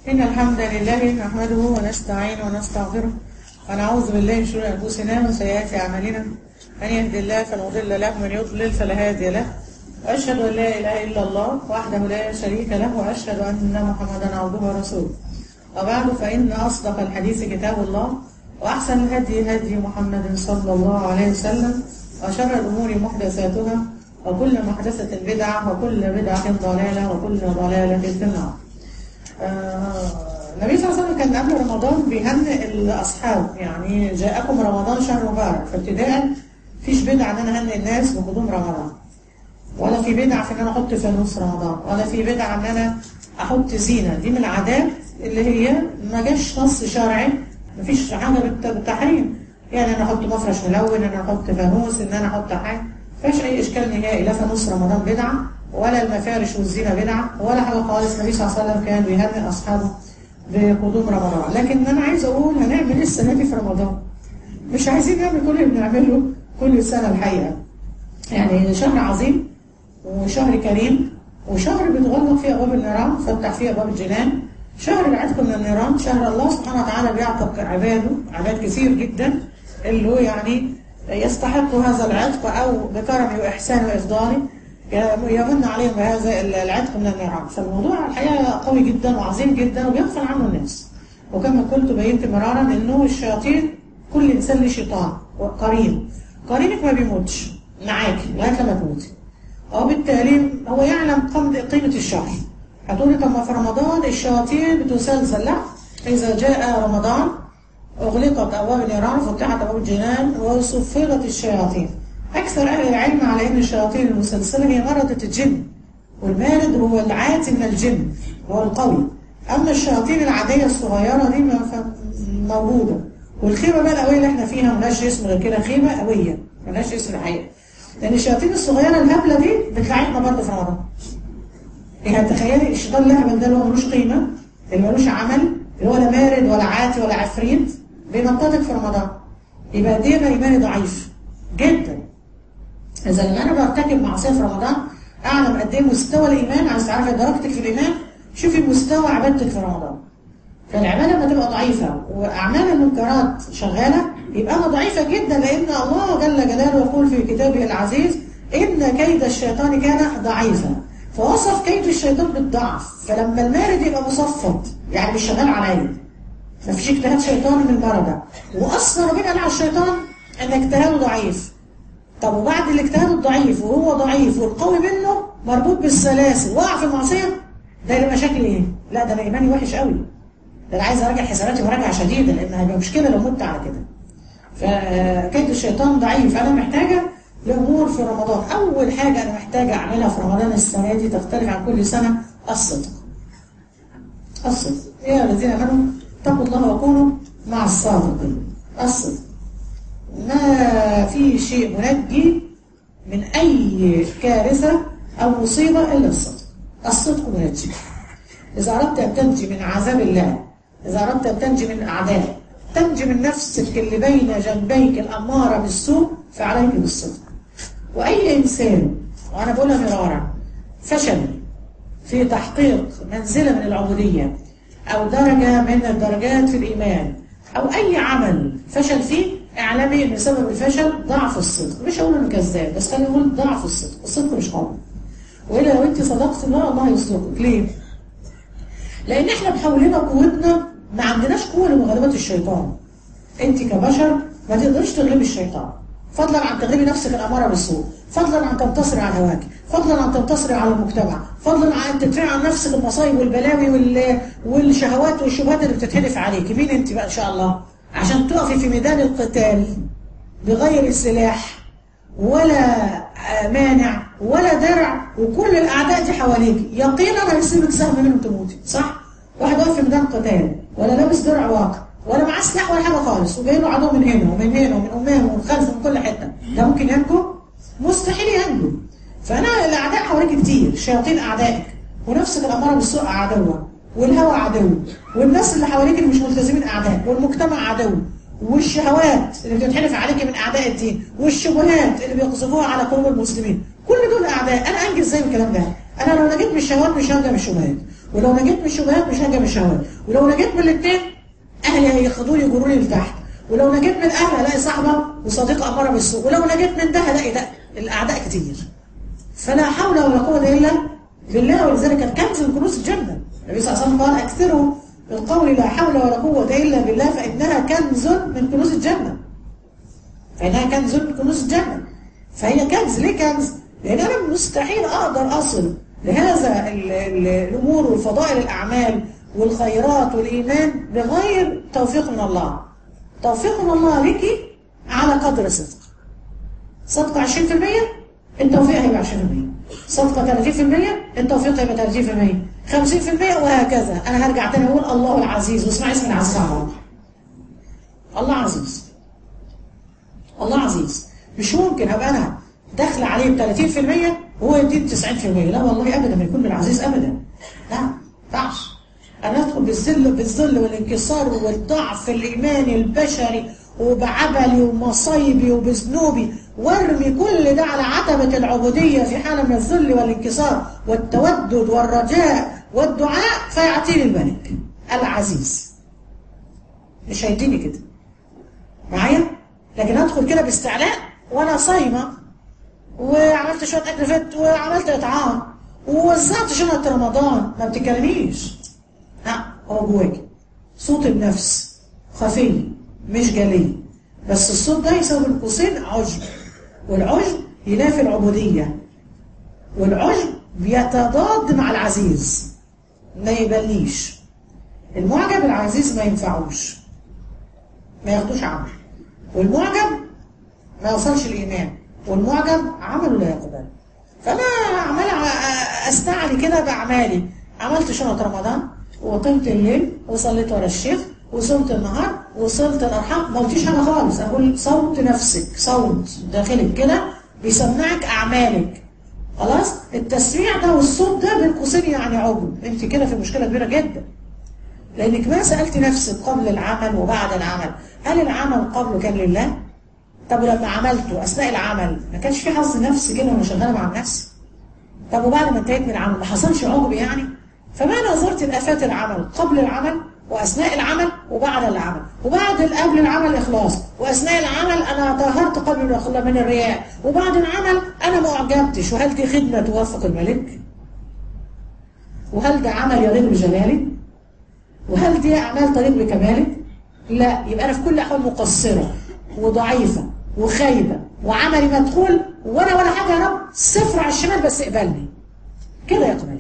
إن الحمد لله نحمده ونستعين ونستغفره ونعوذ بالله من شرور أنفسنا وسيئات أعمالنا من يهد الله فلا مضل له ومن يضلل فلا هادي له وأشهد أن لا إله إلا الله وحده لا شريك له وأشهد أن محمدا عبده ورسوله وبعد فإن أصدق الحديث كتاب الله وأحسن الهدي هدي محمد صلى الله عليه وسلم وشر الأمور محدثاتها وكل محدثة بدعة وكل بدعة ضلالة وكل ضلالة في النار آه، النبي صلى الله عليه وسلم كان قبل رمضان بيهنئ الأصحاب يعني جاءكم رمضان شهر مبارك فابتداء فيش بدعة ان انا اهنئ الناس بقدوم رمضان ولا في بدعة في ان انا احط فانوس رمضان ولا في بدعة ان انا احط زينة دي من العادات اللي هي ما جاش نص شرعي مفيش حاجة بالت- بالتحريم يعني انا احط مفرش ملون ان انا احط فانوس ان انا احط حاجة مفيش اي اشكال نهائي لا فانوس رمضان بدعة ولا المفارش والزينة بدعة ولا حاجة خالص النبي صلى الله عليه وسلم كان بيهنئ اصحابه بقدوم رمضان لكن انا عايز اقول هنعمل ايه السنة دي في رمضان مش عايزين نعمل كل اللي بنعمله كل سنة الحقيقة يعني شهر عظيم وشهر كريم وشهر بيتغلق فيه أبواب النيران فتح فيه أبواب الجنان شهر العتق من النيران شهر الله سبحانه وتعالى بيعتق عباده عباد كثير جدا اللي هو يعني يستحق هذا العتق أو بكرمه وإحسانه وإفضاله يمن عليهم بهذا العتق من النيران فالموضوع الحقيقة قوي جدا وعظيم جدا وبيغفل عنه الناس وكما قلت بينت مرارا انه الشياطين كل انسان له شيطان قرين قرينك ما بيموتش معاكي لغايه لما تموتي وبالتالي هو يعلم قيمة قيمة الشهر هتقولي طب ما في رمضان الشياطين بتسلسل لا إذا جاء رمضان أغلقت أبواب النيران وفتحت أبواب الجنان وصفدت الشياطين أكثر أهل العلم على أن الشياطين المسلسلة هي مردة الجن والمارد هو العاتي من الجن هو القوي أما الشياطين العادية الصغيرة دي ما ف- موجودة والخيمة بقى القوية اللي احنا فيها ملهاش اسم غير كده خيمة قوية ملهاش اسم الحقيقة لأن الشياطين الصغيرة الهبلة دي بتلاعبنا برضه في رمضان يعني تخيلي الشيطان الأهبل ده اللي هو ملوش قيمة اللي ملوش عمل اللي هو لا مارد ولا عاتي ولا عفريت بينططك في رمضان يبقى قد ايه أنا إيماني ضعيف جدا إذا لما أنا برتكب معصية في رمضان أعلم قد إيه مستوى الإيمان عايز تعرفي درجتك في الإيمان شوفي مستوى عبادتك في رمضان فالعبادة لما تبقى ضعيفة وأعمال المنكرات شغالة يبقى أنا ضعيفة جدا لأن الله جل جلاله يقول في كتابه العزيز إن كيد الشيطان كان ضعيفا فوصف كيد الشيطان بالضعف فلما المارد يبقى مصفد يعني مش شغال عليا مفيش اجتهاد شيطاني من المرضى وأصلا ربنا قال على الشيطان إن اجتهاده ضعيف طب وبعد الاجتهاد الضعيف وهو ضعيف والقوي منه مربوط بالسلاسل وقع في المعصية ده يبقى مشاكل ايه؟ لا ده انا ايماني وحش قوي ده انا عايز اراجع حساباتي مراجعه شديده لان هيبقى مشكله لو مت على كده فكيد الشيطان ضعيف انا محتاجه لامور في رمضان اول حاجه انا محتاجه اعملها في رمضان السنه دي تختلف عن كل سنه الصدق الصدق يا الذين امنوا اتقوا الله وكونوا مع الصادقين الصدق ما في شيء منجي من أي كارثة أو مصيبة إلا الصدق الصدق منجي إذا أردت أن تنجي من عذاب الله إذا أردت أن تنجي من أعداء تنجي من نفسك اللي بين جنبيك الأمارة بالسوء فعليك بالصدق وأي إنسان وأنا بقولها مرارا فشل في تحقيق منزلة من العبودية أو درجة من الدرجات في الإيمان أو أي عمل فشل فيه اعلمي ان سبب الفشل ضعف الصدق مش هقول انه كذاب بس خلينا نقول ضعف الصدق الصدق مش قوي والا لو انت صدقت الله الله يصدقك ليه لان احنا بحولنا قوتنا ما عندناش قوه لمغالبه الشيطان انت كبشر ما تقدريش تغلبي الشيطان فضلا عن تغلبي نفسك الاماره بالسوء فضلا عن تنتصري على هواك فضلا عن تنتصري على المجتمع فضلا عن ان تدفعي عن نفسك المصايب والبلاوي وال... والشهوات والشبهات اللي بتتحدف عليك مين انت بقى ان شاء الله عشان تقفي في ميدان القتال بغير سلاح ولا مانع ولا درع وكل الاعداء دي حواليك يقينا هيصيبك سهم منهم تموتي صح واحد واقف في ميدان قتال ولا لابس درع واقع ولا معاه سلاح ولا حاجه خالص وجاي له عدو من هنا ومن هنا ومن امامه ومن خلفه ومن كل حته ده ممكن ينجو مستحيل ينجو فانا الاعداء حواليك كتير الشياطين اعدائك ونفسك الاماره بالسوء عدوه والهوى عدو والناس اللي حواليك اللي مش ملتزمين اعداء والمجتمع عدو والشهوات اللي بتتحدف عليك من اعداء الدين والشبهات اللي بيقذفوها على قلوب المسلمين كل دول اعداء انا انجز ازاي من الكلام ده انا لو نجيت من الشهوات مش هنجى من الشبهات ولو نجيت من الشبهات مش هاجي من الشهوات ولو نجيت من الاثنين اهلي هياخدوني يجروني لتحت ولو نجيت من اهلي هلاقي صاحبه وصديقه اماره بالسوء ولو نجيت من ده هلاقي ده الاعداء كتير فلا حول ولا قوه الا بالله ولذلك الكنز من كنوز الجنه النبي صلى الله عليه وسلم قال اكثروا من قول لا حول ولا قوه الا بالله فانها كنز من كنوز الجنه فانها كنز من كنوز الجنه فهي كنز ليه كنز؟ لان انا مستحيل اقدر اصل لهذا ال ال الامور والفضائل الاعمال والخيرات والايمان بغير توفيق من الله توفيق من الله لك على قدر صدق صدق 20% التوفيق هيبقى 20% صدقة 30% التوفيق هيبقى 30% 50% وهكذا انا هرجع تاني اقول الله العزيز واسمع اسم العزيز على الله الله عزيز الله عزيز مش ممكن ابقى انا داخله عليه ب 30% وهو يديني 90% لا والله ابدا ما يكون بالعزيز ابدا لا ما ينفعش انا ادخل بالذل بالذل والانكسار والضعف الايماني البشري وبعبلي ومصايبي وبذنوبي وارمي كل ده على عتبة العبودية في حالة من الذل والانكسار والتودد والرجاء والدعاء فيعطيني الملك العزيز مش هيديني كده معايا لكن ادخل كده باستعلاء وانا صايمه وعملت شويه اكل فت وعملت اطعام ووزعت شنطه رمضان ما بتتكلميش لا هو جواكي صوت النفس خفي مش جلي بس الصوت ده يساوي بين قوسين عجب والعجب ينافي العبوديه والعجب بيتضاد مع العزيز ما يبليش المعجب العزيز ما ينفعوش ما ياخدوش عمل والمعجب ما يوصلش الايمان والمعجب عمله لا يقبل فانا عمال استعلي كده باعمالي عملت شنطه رمضان وقمت الليل وصليت ورا الشيخ وصمت النهار وصلت الارحام ما قلتيش انا خالص اقول صوت نفسك صوت داخلك كده بيسمعك اعمالك خلاص التسميع ده والصوت ده بين قوسين يعني عجب انت كده في مشكله كبيره جدا لانك ما سالت نفسك قبل العمل وبعد العمل هل العمل قبله كان لله طب ولما عملته اثناء العمل ما كانش في حظ نفسي كده وانا شغاله مع النفس طب وبعد ما انتهيت من العمل ما حصلش عجب يعني فما نظرت لافات العمل قبل العمل واثناء العمل وبعد العمل وبعد قبل العمل اخلاص واثناء العمل انا طهرت قلبي من الرياء وبعد العمل انا ما اعجبتش وهل دي خدمه توافق الملك وهل ده عمل يليق بجلاله وهل دي اعمال تليق بكمالك لا يبقى انا في كل الاحوال مقصره وضعيفه وخايبه وعملي مدخول وانا ولا حاجه يا رب صفر على الشمال بس اقبلني كده يقبلك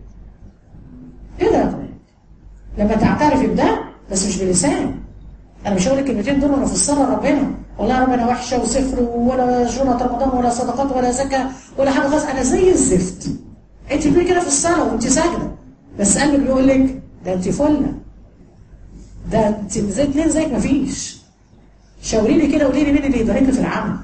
كده يقبلك لما تعترفي بده بس مش بلسان انا مش هقول الكلمتين دول وانا افسرها ربنا والله ربنا وحشه وصفر ولا جنة رمضان ولا صدقات ولا زكاه ولا حاجه خالص انا زي الزفت انت بتقولي كده في الصلاه وانت ساجده بس قلبك بيقول لك ده انت فله ده انت زي اتنين زيك مفيش شاوريني كده قولي لي مين اللي يبارك لي في العمل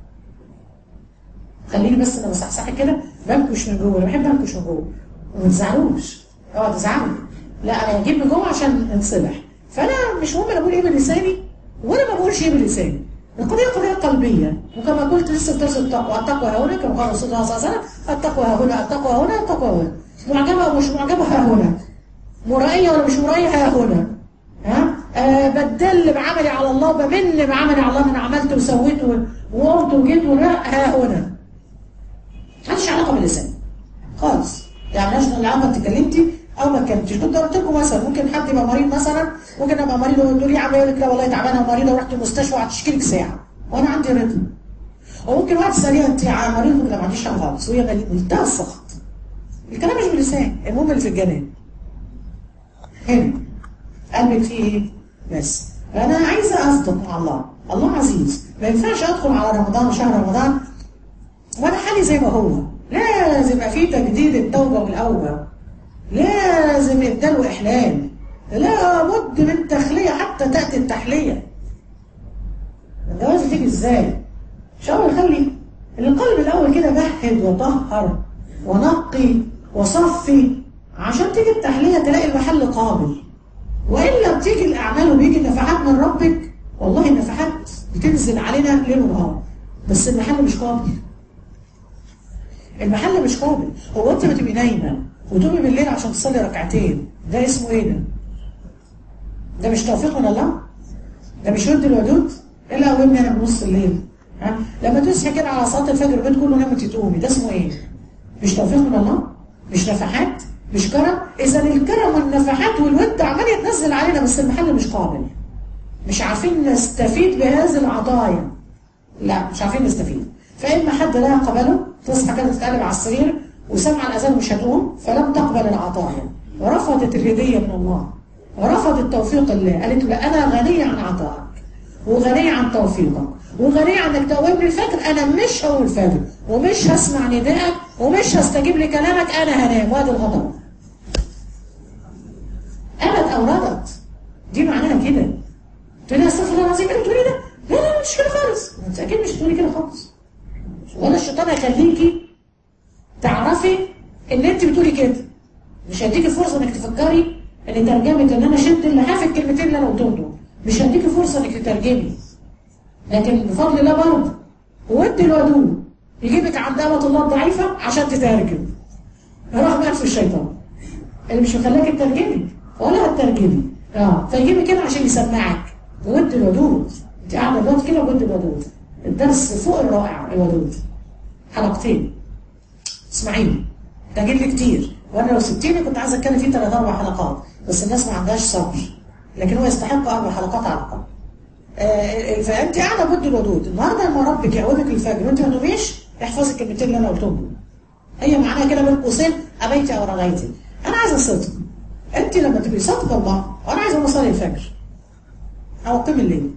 خليني بس انا بصحصح كده بنكش من جوه انا بحب انكش من جوه وما تزعلوش اوعى تزعلوا لا انا بجيب من جوه عشان انصلح فانا مش مهم انا بقول ايه بلساني وانا ما بقولش ايه بلساني القضيه قضيه قلبيه وكما قلت لسه في درس التقوى التقوى ها هنا كما قال رسول الله صلى الله عليه وسلم التقوى ها هنا التقوى ها هنا التقوى ها هنا معجبه او مش معجبه ها هنا مرائيه ولا مش مرائيه ها هنا ها أه بدل بعملي على الله بمن بعملي على الله من عملت وسويت وقمت وجيت ولا ها هنا مالش علاقه باللسان خالص يعني مالهاش علاقه انت اتكلمتي او ما اتكلمتيش كنت قلت لكم مثلا ممكن حد يبقى مريض مثلا ممكن ابقى مريض وتقول لي عامله يقول لك لا والله تعبانه ومريضه ورحت المستشفى وهتشكي لك ساعه وانا عندي رضا وممكن واحد تساليها انت مريض لا ما عنديش حاجه خالص وهي منتهى السخط الكلام مش باللسان المهم اللي في الجنان هنا قلبك فيه ايه بس انا عايزه اصدق مع الله الله عزيز ما ينفعش ادخل على رمضان شهر رمضان وانا حالي زي ما هو لازم يبقى في تجديد التوبه والاوبه لازم ابدال واحلال لا بد من تخليه حتى تاتي التحليه الجواز تيجي ازاي شاور خلي القلب الاول كده بهد وطهر ونقي وصفي عشان تيجي التحليه تلاقي المحل قابل والا بتيجي الاعمال وبيجي النفحات من ربك والله النفحات بتنزل علينا ليل ونهار بس المحل مش قابل المحل مش قابل هو انت ما تبقي نايمه وتقومي بالليل عشان تصلي ركعتين ده اسمه ايه ده؟ ده مش توفيق من الله؟ ده مش ود الودود؟ الا قومني انا بنص الليل ها؟ لما تصحي كده على صلاه الفجر البيت كله نام وانت تقومي ده اسمه ايه؟ مش توفيق من الله؟ مش نفحات؟ مش كرم؟ اذا الكرم والنفحات والود عمال يتنزل علينا بس المحل مش قابل مش عارفين نستفيد بهذه العطايا لا مش عارفين نستفيد فإما حد لا يقبله تصحى كده تتقلب على السرير وسمع الأذان مش هتقوم فلم تقبل العطايا ورفضت الهدية من الله ورفضت توفيق الله قالت له أنا غنية عن عطائك وغنية عن توفيقك وغنية عن انك تقومني الفجر أنا مش هقول الفجر ومش هسمع ندائك ومش هستجيب لكلامك أنا هنام وادي الغضب أبد أو رضت دي معناها كده تقول لي استغفر الله العظيم اللي بتقولي ده لا لا مش كده خالص انت اكيد مش بتقولي كده خالص ولا الشيطان هيخليكي تعرفي ان انت بتقولي كده مش هيديكي فرصه انك تفكري ان ترجمه ان انا شلت اللي هاف الكلمتين اللي انا قلتهم دول مش هيديكي فرصه انك تترجمي لكن بفضل الله برضه ودي الودود يجيبك عند امه الله الضعيفه عشان تترجم رغم انف الشيطان اللي مش مخليك تترجمي ولا هتترجمي اه فيجيبك كده عشان يسمعك ود الودود انت قاعده دلوقتي كده ود الودود الدرس فوق الرائع الودود حلقتين اسمعيني ده جيب لي كتير وانا لو سبتيني كنت عايزه اتكلم فيه ثلاث اربع حلقات بس الناس ما عندهاش صبر لكن هو يستحق اربع حلقات على الاقل آه فانت قاعده ود الودود النهارده لما ربك يقومك الفجر وانت ما تقوميش احفظي الكلمتين اللي انا قلتهم دول هي معناها كده بين قوسين ابيتي او رغيتي انا عايزه صدق انت لما تبقي صادقه الله وانا عايزه اصلي الفجر او اقيم الليل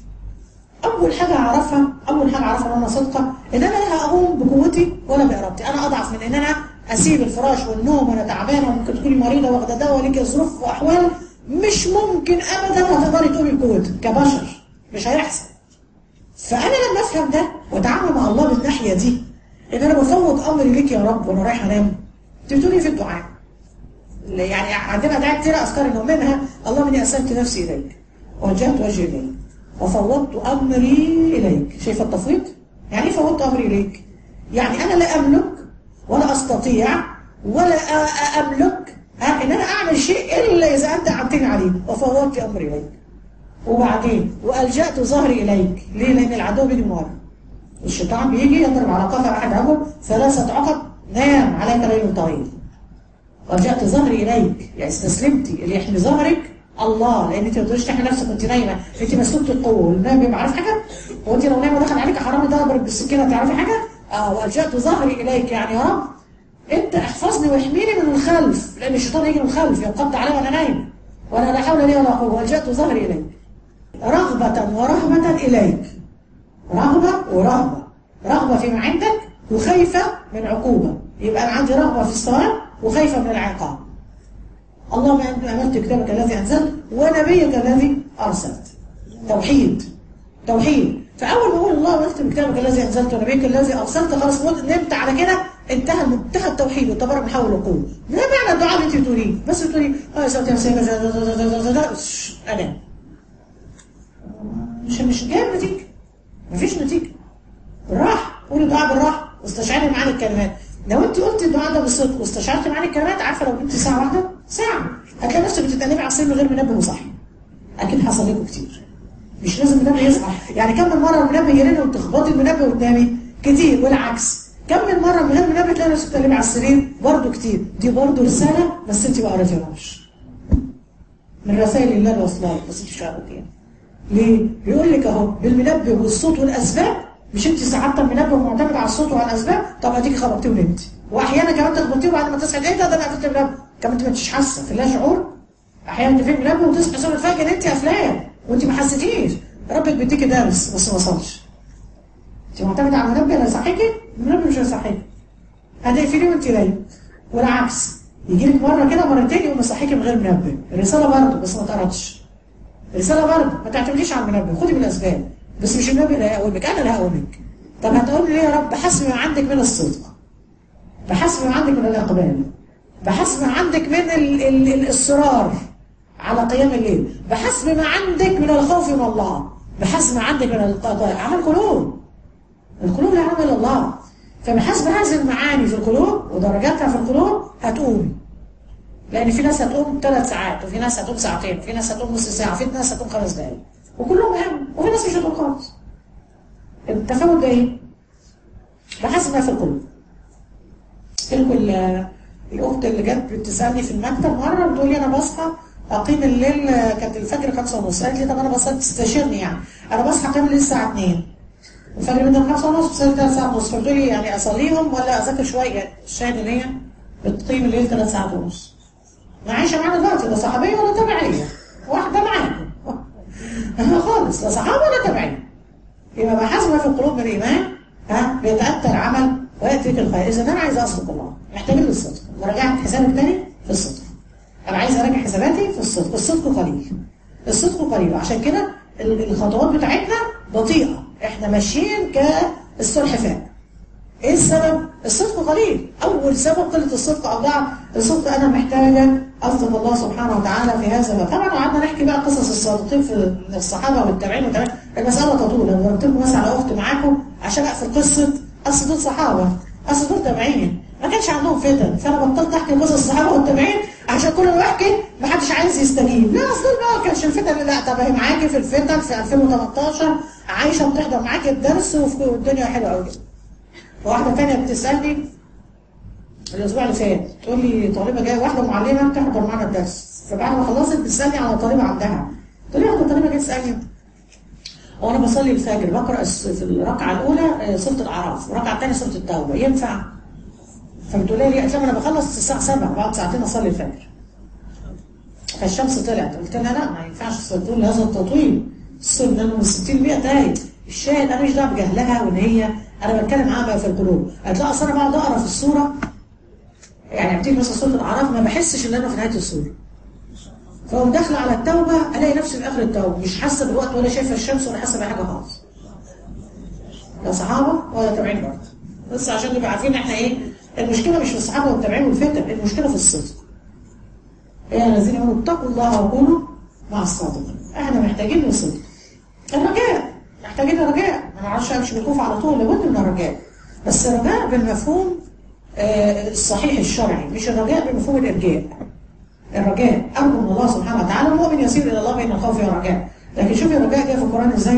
اول حاجه اعرفها اول حاجه اعرفها ان انا صادقه ان انا لا هقوم بقوتي ولا بارادتي انا اضعف من ان انا اسيب الفراش والنوم وانا تعبانه وممكن تكوني مريضه واخده دواء وليكي ظروف واحوال مش ممكن ابدا هتقدري تقومي بقوتك كبشر مش هيحصل فانا لما افهم ده واتعامل مع الله بالناحيه دي ان انا بفوض امري ليك يا رب وانا رايحه انام انت بتقولي في الدعاء يعني عندنا دعاء كتير اذكار انه منها اللهم اني اسلمت نفسي اليك وجهت وجهي اليك وفوضت امري اليك شايفه التفويض يعني ايه فوضت امري اليك يعني انا لا املك ولا استطيع ولا املك ها ان انا اعمل شيء الا اذا انت اعنتني عليه وفوضت امري اليك وبعدين والجات ظهري اليك ليه لان العدو بيجي من ورا الشيطان بيجي يضرب على قفا احد رجل ثلاثه عقد نام عليك ليل طويل ورجعت ظهري اليك يعني استسلمتي اللي يحمي ظهرك الله لان انت ما تقدريش تحمي نفسك وانت نايمه انت مسلوبه القوه والنايم بيبقى عارف حاجه هو انت لو نايمه دخل عليك حرامي ضربك بالسكينه تعرفي حاجه اه والجات ظهري اليك يعني يا رب انت احفظني واحميني من الخلف لان الشيطان يجي من الخلف ينقض علي وانا نايم وانا لا حول لي ولا قوه والجات ظهري اليك رغبه ورهبه اليك رغبه ورهبه رغبه فيما عندك وخايفه من عقوبه يبقى انا عندي رغبه في الصلاه وخايفه من العقاب اللهم امنت كتابك الذي انزلت ونبيك الذي ارسلت توحيد توحيد فاول ما اقول الله امنت بكتابك الذي انزلت ونبيك الذي ارسلت خلاص نمت على كده انتهى منتهى التوحيد والتبارك من حول القوه ده معنى الدعاء اللي انت بتقوليه بس بتقولي اه يا سيدي انا مش مش جايب نتيجه مفيش نتيجه بالراحه قولي الدعاء بالراحه واستشعري معاني الكلمات لو انت قلت الدعاء ده بالصدق واستشعرت معاني الكلمات عارفه لو جبت ساعه واحده ساعه هتلاقي نفسك بتتقلبي على السرير من غير منبه وصحي اكيد حصل لكم كتير مش لازم المنبه يصحى يعني كم من مره المنبه يرن وتخبطي المنبه وتنامي كتير والعكس كم من مره من غير منبه تلاقي نفسك بتتقلبي على السرير برضه كتير دي برضه رساله بس انت ما قريتيهاش من رسائل الله الوصلات بس انت مش قريتيها ليه؟ بيقول لك اهو بالمنبه والصوت والاسباب مش انت ساعات المنبه معتمد على الصوت وعلى الاسباب طب اديكي خبطتيه ونمتي واحيانا كمان تخبطيه وبعد ما تصحي ايه ده ده انا قفلت المنبه كمان انت ما انتش حاسه في لا شعور احيانا تفهم منبه وتصحي صبح الفجر انت قافلاه وانت ما حسيتيش ربك بيديكي درس بس ما وصلش انت معتمده على المنبه اللي هيصحيكي المنبه مش هيصحيكي هتقفليه وانت نايم والعكس يجي لك مره كده مرتين يقوم يصحيكي من غير منبه الرساله برضه بس ما اتقرتش الرساله برضه ما تعتمديش على المنبه خدي بالاسباب بس مش المنبه اللي هيقومك انا اللي هقومك طب هتقول لي ليه يا رب بحسب ما عندك من الصدق بحسب ما عندك من الاقبال بحسب ما عندك من ال ال الاصرار على قيام الليل بحسب ما عندك من الخوف من الله بحسب ما عندك من القضاء عمل قلوب القلوب لا عمل الله فبحسب هذه المعاني في القلوب ودرجاتها في القلوب هتقوم لان في ناس هتقوم ثلاث ساعات وفي ناس هتقوم ساعتين وفي ناس هتقوم نص ساعه وفي ناس هتقوم خمس دقائق وكلهم مهم وفي ناس مش هتقوم خالص التفاوت ده ايه؟ بحسب ما في القلوب تلك الاخت اللي جت بتسالني في المكتب مره بتقول لي انا بصحى اقيم الليل كانت الفجر 5 ونص قالت لي طب انا بصحى تستشيرني يعني انا بصحى اقيم الليل الساعه 2 الفجر من 5 ونص بصلي 3 ساعات ونص فقلت لي يعني اصليهم ولا اذاكر شويه الشاهد ان هي بتقيم الليل 3 ساعات ونص ما عايشه معانا دلوقتي لا صحابيه ولا تبعيه واحده معاكم خالص لا صحابه ولا تبعيه يبقى بحسب ما في القلوب من الايمان ها بيتاتى العمل وياتيك الخير اذا انا عايز اصدق الله محتاجين للصدق مراجعه حسابك تاني في الصدق انا عايز اراجع حساباتي في الصدق الصدق قليل الصدق قليل عشان كده الخطوات بتاعتنا بطيئه احنا ماشيين كالسلحفاه ايه السبب الصدق قليل اول سبب قله الصدق او ضعف الصدق انا محتاجه اصدق الله سبحانه وتعالى في هذا طبعا قعدنا نحكي بقى قصص الصادقين في الصحابه والتابعين والتابعين المساله تطول انا ضربت لكم مثلا على اخت معاكم عشان اقفل قصه اصل دول صحابه اصل دول تابعين ما كانش عندهم فتن فانا بطلت احكي قصص الصحابه والتابعين عشان كل ما بحكي ما حدش عايز يستجيب لا اصل دول ما كانش الفتن لا طب هي معاكي في الفتن في 2018 عايشه بتحضر معاكي الدرس والدنيا حلوه قوي واحده ثانيه بتسالني الاسبوع اللي فات تقول لي طالبه جايه واحده معلمه بتحضر معانا الدرس فبعد ما خلصت بتسالني على طالبه عندها تقول لي واحده طالبه جايه تسالني وانا بصلي الفجر بقرا في الركعه الاولى سوره الاعراف والركعه الثانيه سوره التوبه ينفع فبتقول لي قالت لي انا بخلص الساعه 7 بعد ساعتين اصلي الفجر فالشمس طلعت قلت لها لا ما ينفعش تقول هذا التطويل السنه من 60 100 تايه الشاهد انا مش دعوه بجهلها وان هي انا بتكلم معاها بقى في القلوب قالت لا اصل انا بقعد اقرا في السوره يعني بتيجي مثلا سوره الاعراف ما بحسش ان انا في نهايه السوره فاقوم داخله على التوبه الاقي نفسي في اخر التوبه مش حاسه بالوقت ولا شايفه الشمس ولا حاسه بحاجه خالص لا صحابه ولا تابعين برضه بس عشان نبقى عارفين احنا ايه المشكله مش في الصحابه والتابعين والفتن المشكله في الصدق يا الذين امنوا اتقوا الله وكونوا مع الصادقين احنا محتاجين للصدق الرجاء محتاجين رجاء ما نعرفش امشي بالكوف على طول لابد من الرجاء بس الرجاء بالمفهوم آه الصحيح الشرعي مش الرجاء بمفهوم الارجاء الرجاء ارجو من الله سبحانه وتعالى المؤمن يسير الى الله بين الخوف والرجاء لكن شوفي الرجاء جاء في القران ازاي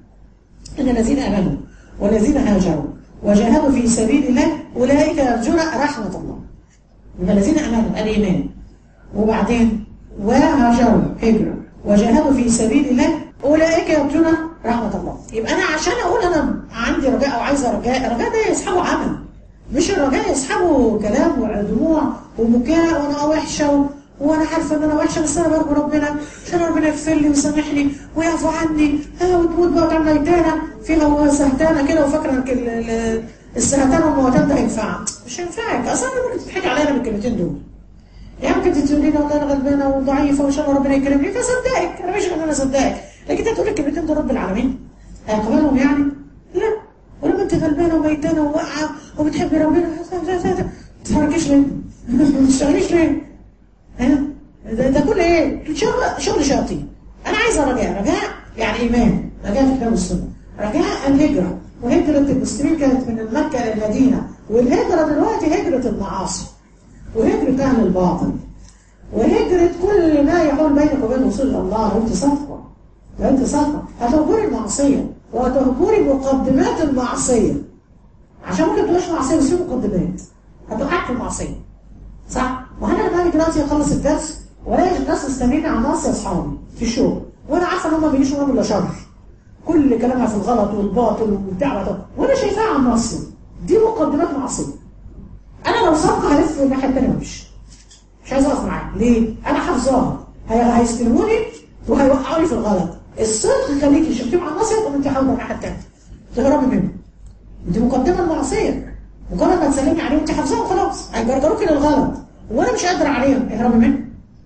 ان الذين امنوا والذين هاجروا وجاهدوا في سبيل الله اولئك يرجون رحمه الله يبقى الذين امنوا الايمان وبعدين وهاجروا هجره وجاهدوا في سبيل الله اولئك يرجون رحمة الله يبقى أنا عشان أقول أنا عندي رجاء أو عايزة رجاء الرجاء ده يصحبه عمل مش الرجاء يصحبه كلام ودموع وبكاء وأنا وحشة وأنا عارفة إن أنا وحشة بس أنا برجو ربنا عشان ربنا يغفر لي ويسامحني ويعفو عني ها وتموت بقى وتعمل ميتانة فيها سهتانة كده وفاكرة إنك السهتانة والموتان ده هينفعك مش هينفعك أصلا أنا بتضحكي عليا أنا بالكلمتين دول يعني ممكن تقولي لي والله أنا غلبانة وضعيفة وإن شاء الله ربنا يكرمني فصدقك أنا مش إن أنا أصدقك لكن انت تقول الكلمتين دول رب العالمين هيقبلهم يعني لا ولما انت غلبانه وميتانه وواقعه وبتحبي ربنا ما تتحركيش ليه؟ ما تشتغليش ليه؟ ها؟ ده, ده كل ايه؟ شغل شغل شياطين انا عايزه رجاء رجاء يعني ايمان رجاء في كتاب والسنه رجاء الهجره وهجره المسلمين كانت من مكه الى المدينه والهجره دلوقتي هجره المعاصي وهجره اهل الباطل وهجره كل ما يحول بينك وبين وصول الله وانت صادقه لو انت صادقه هتهجري المعصيه وهتهجري مقدمات المعصيه عشان ممكن تبقاش معصيه بس في مقدمات هتوقعك في المعصيه صح؟ وانا لما اجي دلوقتي اخلص الدرس والاقي الناس مستنيني على الناس يا اصحابي في الشغل وانا عارفه ان هم ما بيجيش منهم الا شر كل كلامها في الغلط والباطل والبتاع وانا شايفاها على النص دي مقدمات معصيه انا لو صادقه هلف الناحيه الثانيه وامشي مش عايز اقف معاك ليه؟ انا حافظاها هيستلموني وهيوقعوني في الغلط الصدق يخليكي شفتي مع الناس يبقى انت حاضره الناحيه الثانيه تهربي منه دي مقدمه المعصيه مجرد ما تسلمي عليهم انت حافظاهم خلاص هيجرجروكي للغلط وانا مش قادر عليهم اهربي منه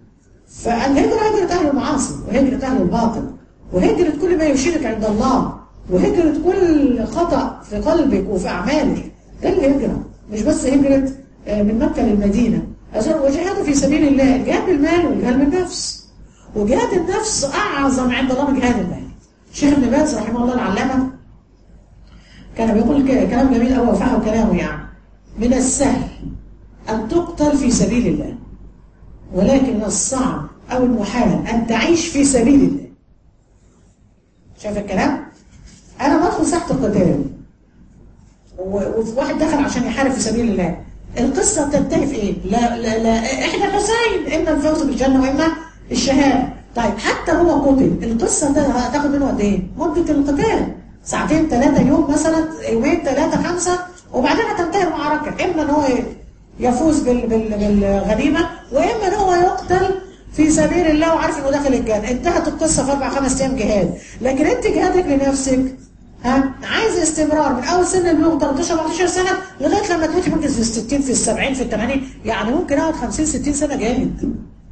فالهجره هجره اهل المعاصي وهجره اهل الباطل وهجره كل ما يشيرك عند الله وهجره كل خطا في قلبك وفي اعمالك ده الهجره مش بس هجره من مكه للمدينه وجهاد في سبيل الله الجهاد بالمال والجهاد بالنفس وجهاد النفس أعظم عند الله من جهاد المال شيخ ابن باز رحمه الله العلامة كان بيقول ك- كلام جميل قوي وفهم كلامه يعني من السهل أن تقتل في سبيل الله ولكن الصعب أو المحال أن تعيش في سبيل الله شايف الكلام؟ أنا بدخل ساحة القتال و- وواحد دخل عشان يحارب في سبيل الله القصة تنتهي في إيه؟ لا لا لا إحنا الحسين إما الفوز بالجنة وإما الشهادة طيب حتى هو قتل القصة ده هتاخد منه قد إيه؟ مدة القتال ساعتين ثلاثة يوم مثلا يومين ثلاثة خمسة وبعدين هتنتهي المعركة إما إن هو يفوز بال بال بالغنيمة وإما إن هو يقتل في سبيل الله وعارف إنه داخل الجنة انتهت القصة في أربع خمس أيام جهاد لكن أنت جهادك لنفسك ها عايز استمرار من اول سن البلوغ 13 14 سنه لغايه لما تموتي ممكن في ال 60 في ال 70 في ال 80 يعني ممكن اقعد 50 60 سنه جاهد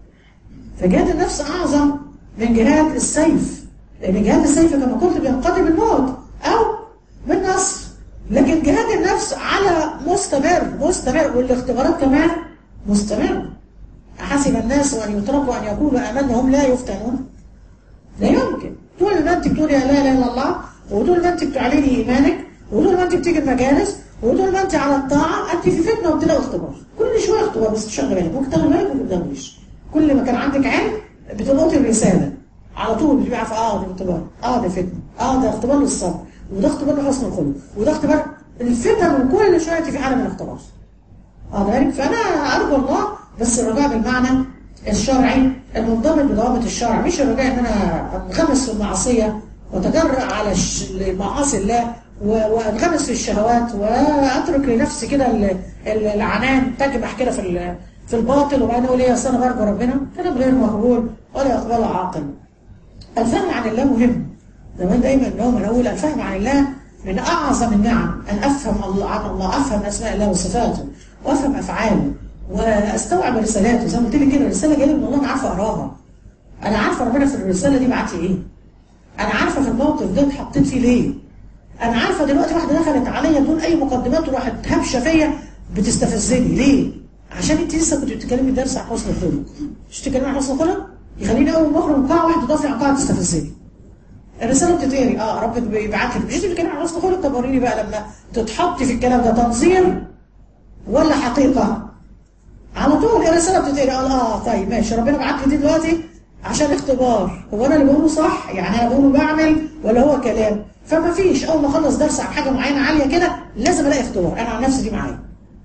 فجهاد النفس اعظم من جهاد السيف لان جهاد السيف كما قلت بينقضي بالموت او بالنصر لكن جهاد النفس على مستمر مستمر والاختبارات كمان مستمر أحسب الناس أن يتركوا أن يقولوا آمنا هم لا يفتنون لا يمكن طول ما انت بتقولي لا اله الا الله وطول ما انت بتعلني ايمانك وطول ما انت بتيجي المجالس وطول ما انت على الطاعه انت في فتنه وابتلاء واختبار كل شويه اختبار بس تشغل بالك ممكن تاخد بالك وما تاخديش كل ما كان عندك علم بتلقطي الرساله على طول بتبقي عارفه اه ده اختبار اه ده فتنه اه ده اختبار للصبر وده اختبار لحسن الخلق وده اختبار الفتن وكل شويه انت في عالم الاختبار اه ذلك فانا ارجو الله بس الرجاء بالمعنى الشرعي المنضبط بضوابط الشرع مش الرجاء ان انا انغمس في المعصيه واتجرأ على الش- معاصي الله و- وانغمس في الشهوات واترك لنفسي كده ال- ال- العنان تجمح كده في ال- في الباطل وبعدين اقول ايه اصل انا برجو ربنا كلام غير مقبول ولا يقبله عاقل الفهم عن الله مهم زمان دايما ان هو من اقول الفهم عن الله من اعظم النعم ان افهم الله عن الله افهم اسماء الله وصفاته وافهم افعاله واستوعب رسالاته زي ما قلت لك كده الرساله جايه من الله انا عارفه اقراها انا عارفه ربنا في الرساله دي بعت لي ايه انا عارفه في الموقف ده اتحطيت فيه ليه انا عارفه دلوقتي واحده دخلت عليا بدون اي مقدمات وراحت هبشه فيا بتستفزني ليه عشان انت لسه كنت بتتكلمي درس عن حسن الخلق مش تتكلمي عن حسن الخلق يخليني اول ما اخرج من قاعه واحده تضافي عن قاعه تستفزني الرساله بتتقري اه ربك بيبعت لك مش انت بتتكلمي عن حسن الخلق طب وريني بقى لما تتحطي في الكلام ده تنظير ولا حقيقه على طول الرساله بتتقري اه اه طيب ماشي ربنا بعت لي دي دلوقتي عشان اختبار هو انا اللي بقوله صح يعني انا بقوله بعمل ولا هو كلام فما فيش اول ما اخلص درس عن حاجه معينه عاليه كده لازم الاقي اختبار انا عن نفسي دي معايا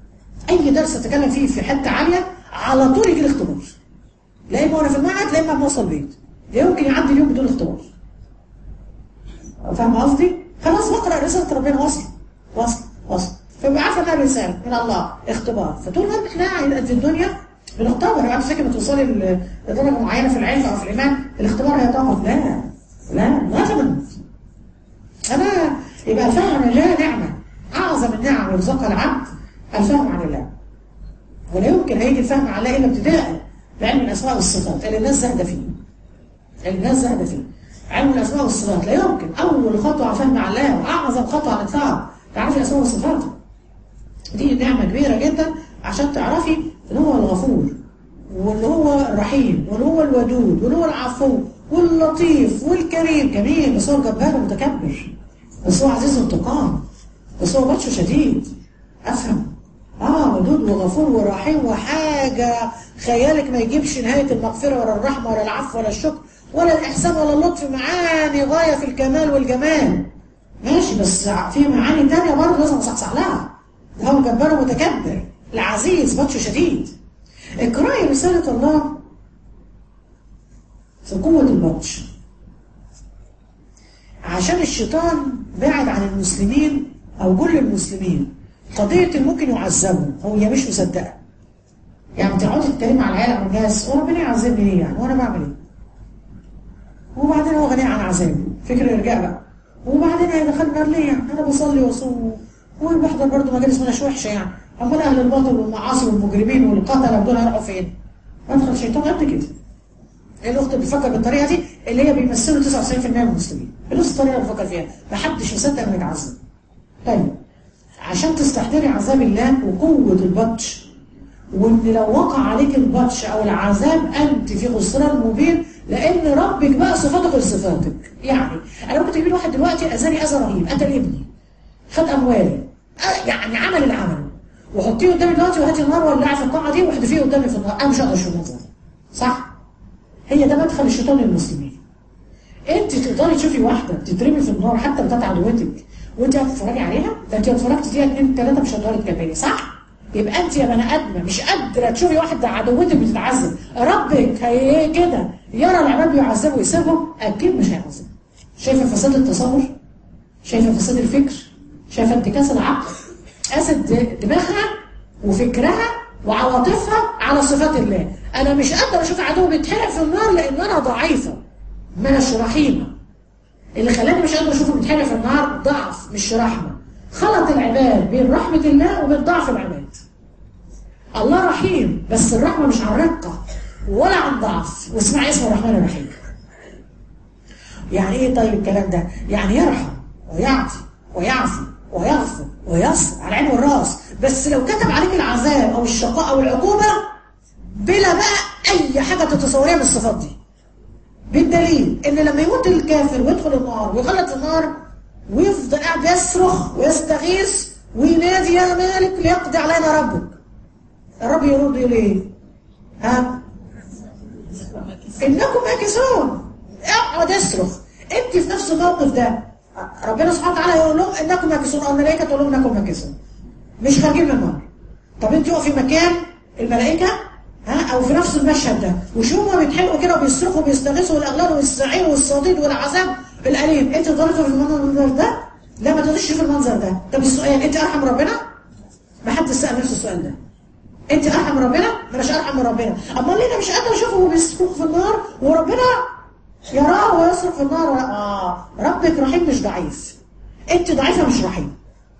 اي درس اتكلم فيه في حته عاليه على طول يجي لي اختبار لا اما وانا في المعهد لا اما لما اوصل البيت لا يمكن يعدي اليوم بدون اختبار فاهم قصدي؟ خلاص بقرا رساله ربنا وصل وصل وصل فبقى عارفه انها رساله من الله اختبار فطول ما احنا في الدنيا بنختبر بعد فكره ما توصلي ل- لدرجه معينه في العلم او في الايمان الاختبار هيتوقف لا لا غالبا انا يبقى الفهم عن الله نعمه اعظم النعم يرزقها العبد الفهم عن الله ولا يمكن هيجي الفهم عن الله الا ابتداء بعلم الاسماء والصفات اللي الناس زاهده فيه اللي الناس زاهده فيه علم الاسماء والصفات لا يمكن اول خطوه على فهم عن الله واعظم خطوه على الاطلاق تعرفي الاسماء والصفات دي نعمه كبيره جدا عشان تعرفي ان هو الغفور وان هو الرحيم وان هو الودود وان هو العفو واللطيف والكريم جميل بس هو جبار ومتكبر بس هو عزيز انتقام بس هو بطشه شديد افهم اه ودود وغفور ورحيم وحاجه خيالك ما يجيبش نهايه المغفره ولا الرحمه ولا العفو ولا الشكر ولا الاحسان ولا اللطف معاني غايه في الكمال والجمال ماشي بس في معاني تانية برضه لازم اصحصح لها ده هو جبار ومتكبر العزيز بطشه شديد اقرأي رسالة الله في قوة البطش عشان الشيطان بعد عن المسلمين أو كل المسلمين قضية إن ممكن يعذبوا هو هي مش مصدقة يعني تقعدي تتكلمي على العيال أو الناس وربنا يعذبني ليه يعني وأنا بعمل إيه؟ وبعدين هو غني عن عذابي فكر الرجاء بقى وبعدين هيدخل النار ليه يعني انا بصلي واصوم وبحضر برضه مجالس مش وحشه يعني امال اهل الباطل والمعاصي والمجرمين والقتله دول هيروحوا فين؟ ادخل شيطان قد كده الاخت بتفكر بالطريقه دي اللي هي بيمثلوا 99% من المسلمين بنفس الطريقه اللي بفكر فيها محدش مصدق انه يتعذب طيب عشان تستحضري عذاب الله وقوه البطش وان لو وقع عليك البطش او العذاب انت في خسران مبين لان ربك بقى صفاته غير صفاتك يعني انا ممكن تجيب واحد دلوقتي اذاني اذى رهيب قتل ابني خد اموالي آه، يعني عمل العمل وحطيه قدامي دلوقتي وهاتي النار ولعي في القاعه دي واحدفيه قدامي في النار انا مش هقدر اشوف المنظر صح؟ هي ده مدخل الشيطان للمسلمين انت تقدري تشوفي واحده تترمي في النار حتى بتاعت عدوتك وانت هتتفرجي عليها ده انت لو اتفرجت فيها اثنين ثلاثه مش هتقدري تكملي صح؟ يبقى انت يا بني ادمه مش قادره تشوفي واحده عدوتك بتتعذب ربك هي كده يرى العباد بيعذبوا ويسيبهم اكيد مش هيعذب شايفه فساد التصور شايفه فساد الفكر شايفه انتكاس العقل قاسد دماغها وفكرها وعواطفها على صفات الله انا مش قادره اشوف عدو بيتحرق في النار لان انا ضعيفه مش رحيمه اللي خلاني مش قادره اشوفه بيتحرق في النار ضعف مش رحمه خلط العباد بين رحمه الله وبين ضعف العباد الله رحيم بس الرحمه مش عن رقه ولا عن ضعف واسمع اسم الرحمن الرحيم يعني ايه طيب الكلام ده يعني يرحم ويعطي ويعفو ويغفر ويصبر على العين والراس بس لو كتب عليك العذاب او الشقاء او العقوبه بلا بقى اي حاجه تتصوريها من الصفات دي بالدليل ان لما يموت الكافر ويدخل النار ويغلط في النار ويفضل قاعد يصرخ ويستغيث وينادي يا مالك ليقضي علينا ربك الرب يرد يقول ايه ها انكم ماكسون اقعد اصرخ انت في نفس الموقف ده ربنا سبحانه وتعالى يقول لهم انكم ماكسون او الملائكه تقول لهم انكم ماكسون مش خارجين من النار طب انت اقفي مكان الملائكه ها او في نفس المشهد ده وشوفوا بيتحرقوا كده وبيصرخوا وبيستغيثوا والاغلال والسعير والصديد والعذاب الاليم انت تقدري في المنظر ده لا ما تقدريش في المنظر ده طب السؤال انت ارحم ربنا ما حد سال نفس السؤال ده انت ارحم ربنا ما مش ارحم من ربنا امال ليه انا مش قادر اشوفه وهو بيصرخ في النار وربنا يراه ويصرخ في النار اه ربك رحيم مش ضعيف انت ضعيفه مش رحيم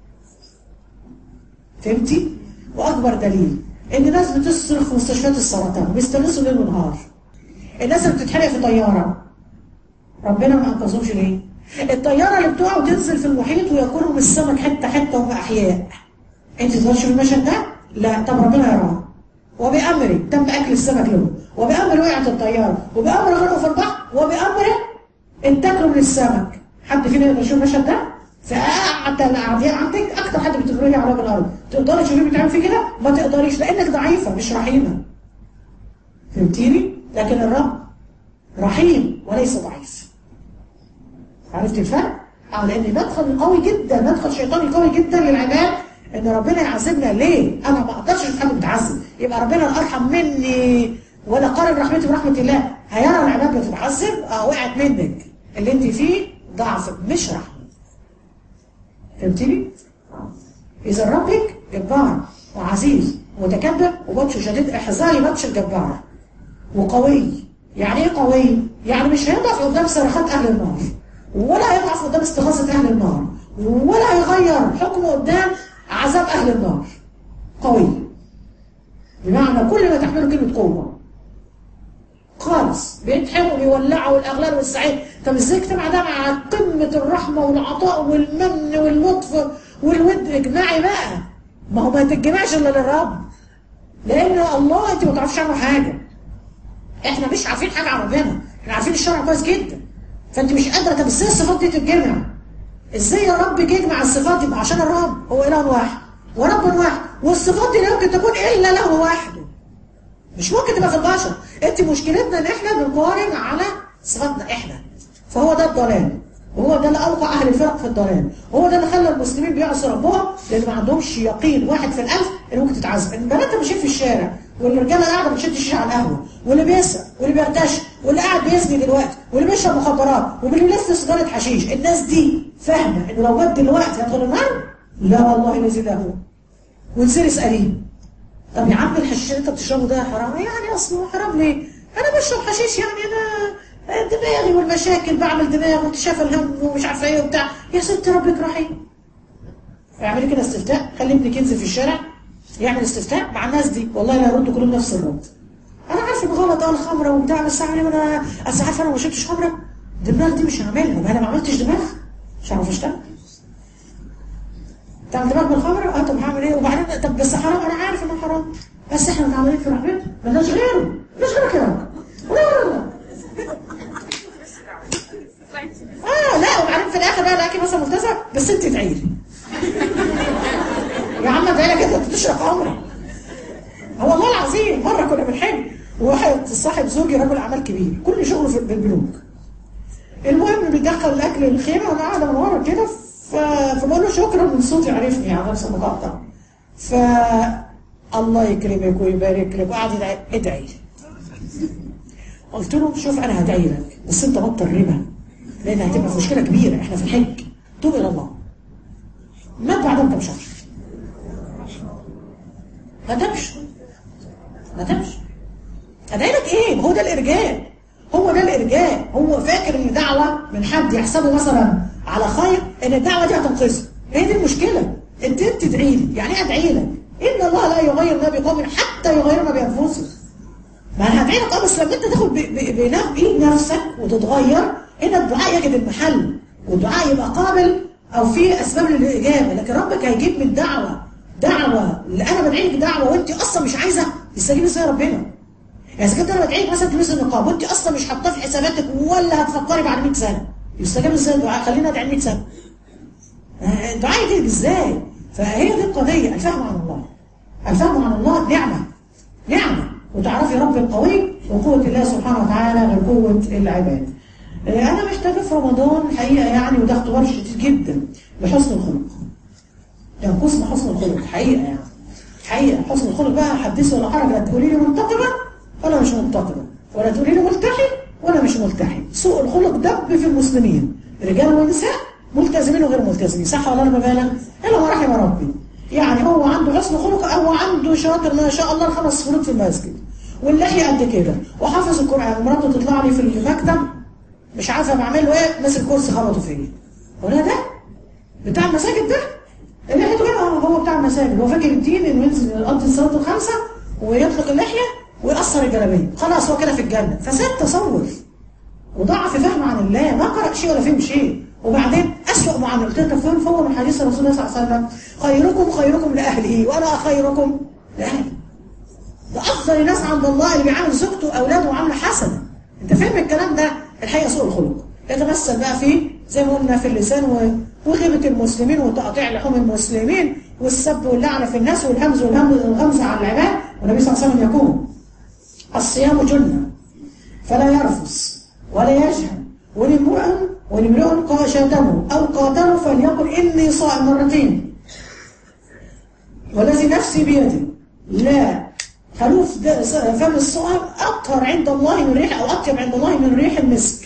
فهمتي واكبر دليل ان الناس بتصرخ في مستشفيات السرطان وبيستغيثوا ليل ونهار الناس اللي بتتحرق في طياره ربنا ما انقذهمش ليه الطياره اللي بتقع وتنزل في المحيط وياكلهم السمك حته حته وهم احياء انت تقدرش في المشهد ده لا طب ربنا يراه وبأمره تم أكل السمك له وبأمره وقعت الطيارة وبأمره غرقوا في البحر وبأمره انتقلوا من السمك حد فينا يقدر يشوف المشهد ده؟ فقعدت القعدين عندك أكتر حد بتتفرجي على وجه الأرض تقدري تشوفيه بيتعمل فيه كده؟ ما تقدريش لأنك ضعيفة مش رحيمة فهمتيني؟ لكن الرب رحيم وليس ضعيف عرفت الفرق؟ اه لان مدخل قوي جدا مدخل شيطاني قوي جدا للعباد ان ربنا يعذبنا ليه انا ما اقدرش اشوف حد بيتعذب يبقى ربنا الارحم مني ولا قارن رحمتي برحمه الله هيرى العباد بتتعذب اه وقعت منك اللي انت فيه ضعف مش رحمه فهمتني اذا ربك جبار وعزيز ومتكبر وبطش شديد احذري بطش الجبار وقوي يعني ايه قوي يعني مش هيضعف قدام صرخات اهل النار ولا هيضعف قدام استغاثه اهل النار ولا هيغير حكمه قدام عذاب أهل النار قوي بمعنى كل ما تحمله كلمة قوة خالص بيتحرقوا بيولعوا الأغلال والسعير طب ازاي اجتمع ده مع قمة الرحمة والعطاء والمن واللطف والود اجمعي بقى ما هو ما تتجمعش إلا للرب لأن الله أنت ما تعرفش عنه حاجة احنا مش عارفين حاجة عن ربنا احنا عارفين الشرع كويس جدا فانت مش قادرة طب ازاي الصفات دي تتجمع ازاي يا رب يجمع الصفات دي عشان الرب هو اله واحد ورب واحد والصفات دي لا يمكن تكون الا له وحده مش ممكن تبقى في البشر انت مشكلتنا ان احنا بنقارن على صفاتنا احنا فهو ده الضلال وهو ده اللي اوقع اهل الفرق في الضلال وهو ده اللي خلى المسلمين بيعصوا ربهم لان ما عندهمش يقين واحد في الالف ان ممكن تتعذب البنات ماشيين في الشارع والرجاله قاعده بتشد الشيشه على القهوه واللي بيسرق واللي بيرتشي واللي قاعد بيزني دلوقتي واللي بيشرب مخدرات واللي بيلف سيجاره حشيش الناس دي فاهمه انه لو مات دلوقتي هيدخل النار لا والله الذي لا هو وانزلي اساليه طب يا عم الحشيش اللي انت بتشربه ده حرام يعني اصله حرام ليه انا بشرب حشيش يعني انا دماغي والمشاكل بعمل دماغ واكتشاف الهم ومش عارفه ايه وبتاع يا ست ربك رحيم اعملي كده استفتاء خلي ابنك ينزل في الشارع يعمل استفتاء مع الناس دي والله لا يردوا كلهم نفس الرد انا عارف ان غلط اه الخمره وبتاع بس اعمل ايه انا اصل عارفه انا ما شربتش خمره الدماغ دي مش هعملها ما انا ما عملتش دماغ مش هعرف اشتغل تعمل دماغ بالخمره اه طب هعمل ايه وبعدين طب بس حرام انا عارف انه حرام بس احنا متعودين في رحمته مالناش غيره مالناش غيرك يا رب اه لا وبعدين في الاخر بقى الاقي مثلا ملتزم بس انت ادعي لي تشرب عمري هو والله العظيم مره كنا بنحج وواحد صاحب زوجي رجل اعمال كبير كل شغله في بالبنوك المهم بيدخل الاكل الخيمه وانا قاعده من ورا كده ف- فبقول له شكرا من صوتي عرفني على نفس المقطع ف الله يكرمك ويبارك لك وقعد يدعي ادعي قلت له شوف انا هدعي لك بس انت بطل ربا لان هتبقى في مشكله كبيره احنا في الحج توب الى الله مات بعدها بكام شهر ما تمش ما تمش ادعي لك ايه ما هو ده الارجاء هو ده الارجاء هو فاكر ان دعوه من حد يحسبه مثلا على خير ان الدعوه دي هتنقذه هي دي المشكله انت انت تدعي لي يعني ايه ادعي لك ان الله لا يغير ما بقوم حتى يغير ما بانفسهم ما انا هدعي لك اه بس لما انت تاخد ب- ب- بنف- بايد نفسك وتتغير هنا الدعاء يجد المحل والدعاء يبقى قابل او في اسباب للاجابه لكن ربك هيجيب من دعوه دعوه اللي انا بدعي لك دعوه وانت اصلا مش عايزه يستجيب ازاي ربنا يعني اذا كنت انا بدعي لك مثلا تلبس النقاب وانت اصلا مش حاطاه في حساباتك ولا هتفكري بعد 100 سنه يستجاب ازاي الدعاء خلينا ادعي 100 سنه آه، الدعاء يجيلك ازاي فهي دي القضيه الفهم عن الله الفهم عن الله نعمه نعمه وتعرفي رب القوي وقوه الله سبحانه وتعالى غير قوه العباد آه، انا محتاجه في رمضان حقيقه يعني وده اختبار شديد جدا لحسن الخلق ينقصنا حسن الخلق حقيقه يعني حقيقه حسن الخلق بقى حدثي ولا حرج لا تقولي لي منتقبه ولا مش منتقبه ولا تقولي لي ملتحي ولا مش ملتحي سوء الخلق دب في المسلمين رجال ونساء ملتزمين وغير ملتزمين صح ولا انا ببالغ الا ما رحم ربي يعني هو عنده حسن خلق او عنده شاطر ما شاء الله الخمس فروض في المسجد واللحية قد كده وحافظ القران مراته تطلع لي في المكتب مش عارفه بعمل له ايه ماسك كرسي خبطه فيا ولا ده بتاع المساجد ده اللي لحيته كده هو هو بتاع المساجد هو فاكر الدين انه ينزل يقضي الصلاه الخمسه ويطلق اللحيه ويقصر الجلابيه خلاص هو كده في الجنه فساد تصور وضعف فهم عن الله ما قرأ شيء ولا فهم شيء وبعدين أسوأ معاملة قلت لك فهم فهو من حديث رسول الله صلى الله عليه وسلم خيركم خيركم لأهله وأنا خيركم لأهلي ده أفضل الناس عند الله اللي بيعامل زوجته وأولاده معاملة حسنة أنت فاهم الكلام ده الحقيقة سوء الخلق يتمثل بقى في زي ما قلنا في اللسان و- وغيبة المسلمين وتقطيع لحوم المسلمين والسب واللعنة في الناس والهمز والهم- والغمز على العباد والنبي صلى الله عليه وسلم يقول الصيام جنة فلا يرفث ولا يجهل ولامرئ ولامرئ قا- شاتمه او قاتله فليقل اني صائم مرتين والذي نفسي بيده لا خلوف د- س- فم الصائم اطهر عند الله من ريح او اطيب عند الله من ريح المسك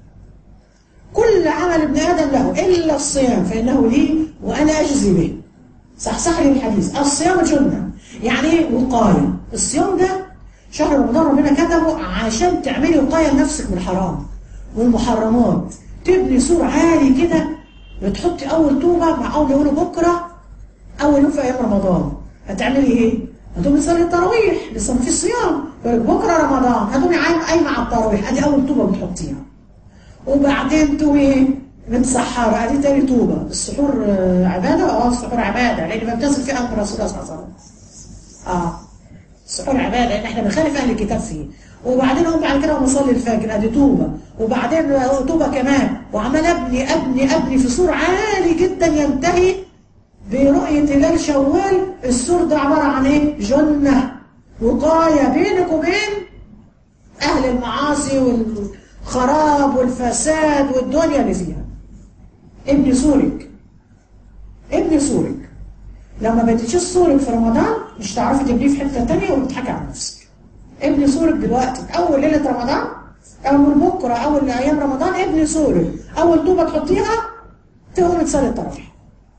كل عمل ابن ادم له الا الصيام فانه لي وانا اجزي به صحصح لي الحديث الصيام جنة يعني ايه وقاية الصيام ده شهر رمضان ربنا كتبه عشان تعملي وقاية لنفسك من الحرام والمحرمات تبني سور عالي كده بتحطي اول طوبة مع اول يقولوا بكرة اول يوم في ايام رمضان هتعملي ايه؟ هتقومي تصلي التراويح لسه ما فيش صيام يقول لك بكره رمضان هتقومي عايمه قايمه على التراويح ادي اول طوبه بتحطيها وبعدين تقومي متسحرة ادي تاني طوبة السحور آه، عبادة اه السحور عبادة لان ما بتصل فيه امر رسول الله صلى الله عليه وسلم اه السحور عبادة لان احنا بنخالف اهل الكتاب فيه وبعدين اقوم بعد كده اقوم اصلي الفجر ادي طوبة وبعدين آه، طوبة كمان وعمال ابني ابني ابني في سور عالي جدا ينتهي برؤية هلال شوال السور ده عبارة عن ايه؟ جنة وقاية بينك وبين أهل المعاصي والخراب والفساد والدنيا اللي فيها ابني سورك ابني سورك لما بديتش سورك في رمضان مش تعرفي تبنيه في حتة تانية وتضحكي على نفسك ابني سورك دلوقتي أول ليلة رمضان أول بكرة أول أيام رمضان ابني سورك أول طوبة تحطيها تقومي تصلي التراويح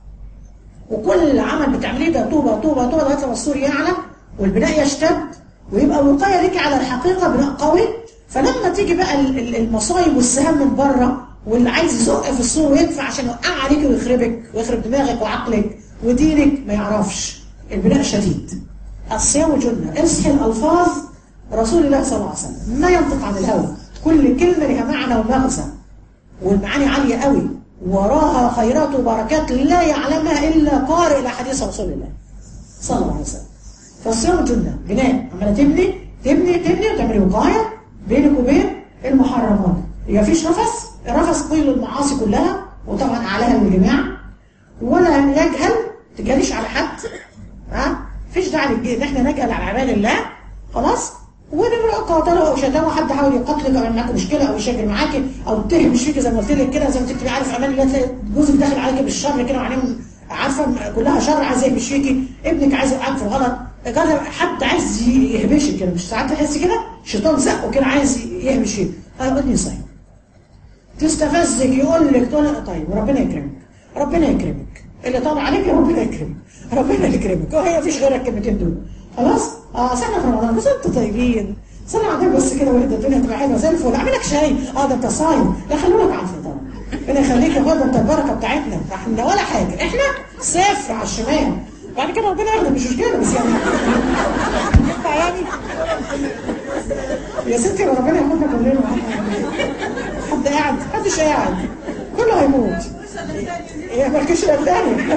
وكل عمل بتعمليه ده طوبة طوبة طوبة لغاية لما السور يعلى والبناء يشتد ويبقى وقاية ليكي على الحقيقة بناء قوي فلما تيجي بقى ال- ال- المصايب والسهام من بره واللي عايز يزق في السور ويدفع عشان يوقع عليك ويخربك ويخرب دماغك وعقلك ودينك ما يعرفش البناء شديد الصيام جنة اصحي الألفاظ رسول الله صلى الله عليه وسلم ما ينطق عن الهوى كل كلمة لها معنى ومغزى والمعاني عالية قوي وراها خيرات وبركات لا يعلمها إلا قارئ لحديث رسول الله صلى الله عليه وسلم فالصيام جنة بناء عمالة تبني تبني تبني وتعملي وقاية بينك وبين المحرمات يبقى فيش رفث الرفث قيل المعاصي كلها وطبعا أعلاها الجماع ولا يجهل تجاليش على حد ها مفيش داعي للج- ان احنا نجهل عن اعمال الله خلاص ونبقى قاتله او شتمه حد حاول يقتلك او يعمل معاك مشكله او يشاجر معاك او تهمش فيك زي ما قلت لك كده زي ما انت بتبقي عارف امان الله تلاقي جوزك داخل عليك بالشر كده وعينيهم عارفه كلها شر عايز يهبش فيكي ابنك عايز يوقعك في الغلط جرب حد عايز يهبشك كده مش ساعات تحسي كده شيطان زقه كده عايز يهبش فيك انا ابني صايم تستفزك يقول لك تقول لك طيب ربنا يكرمك ربنا يكرمك اللي طالع عليك ربنا يكرمك ربنا يكرمك وهي مفيش غير الكلمتين دول خلاص اه سنه في رمضان بس انتوا طيبين سنه عندك بس كده واهدى الدنيا تبقى حلوه زي الفل اعمل لك شاي اه ده انت صايم لا خلوا لك على الفطار ربنا يخليك يا اخويا ده انت البركه بتاعتنا احنا ولا حاجه احنا صفر على الشمال بعد كده ربنا ياخده مش مشكله بس يعني ينفع يعني يا ستي ربنا ياخدنا كلنا حد قاعد محدش قاعد كله هيموت هي مالكش الثاني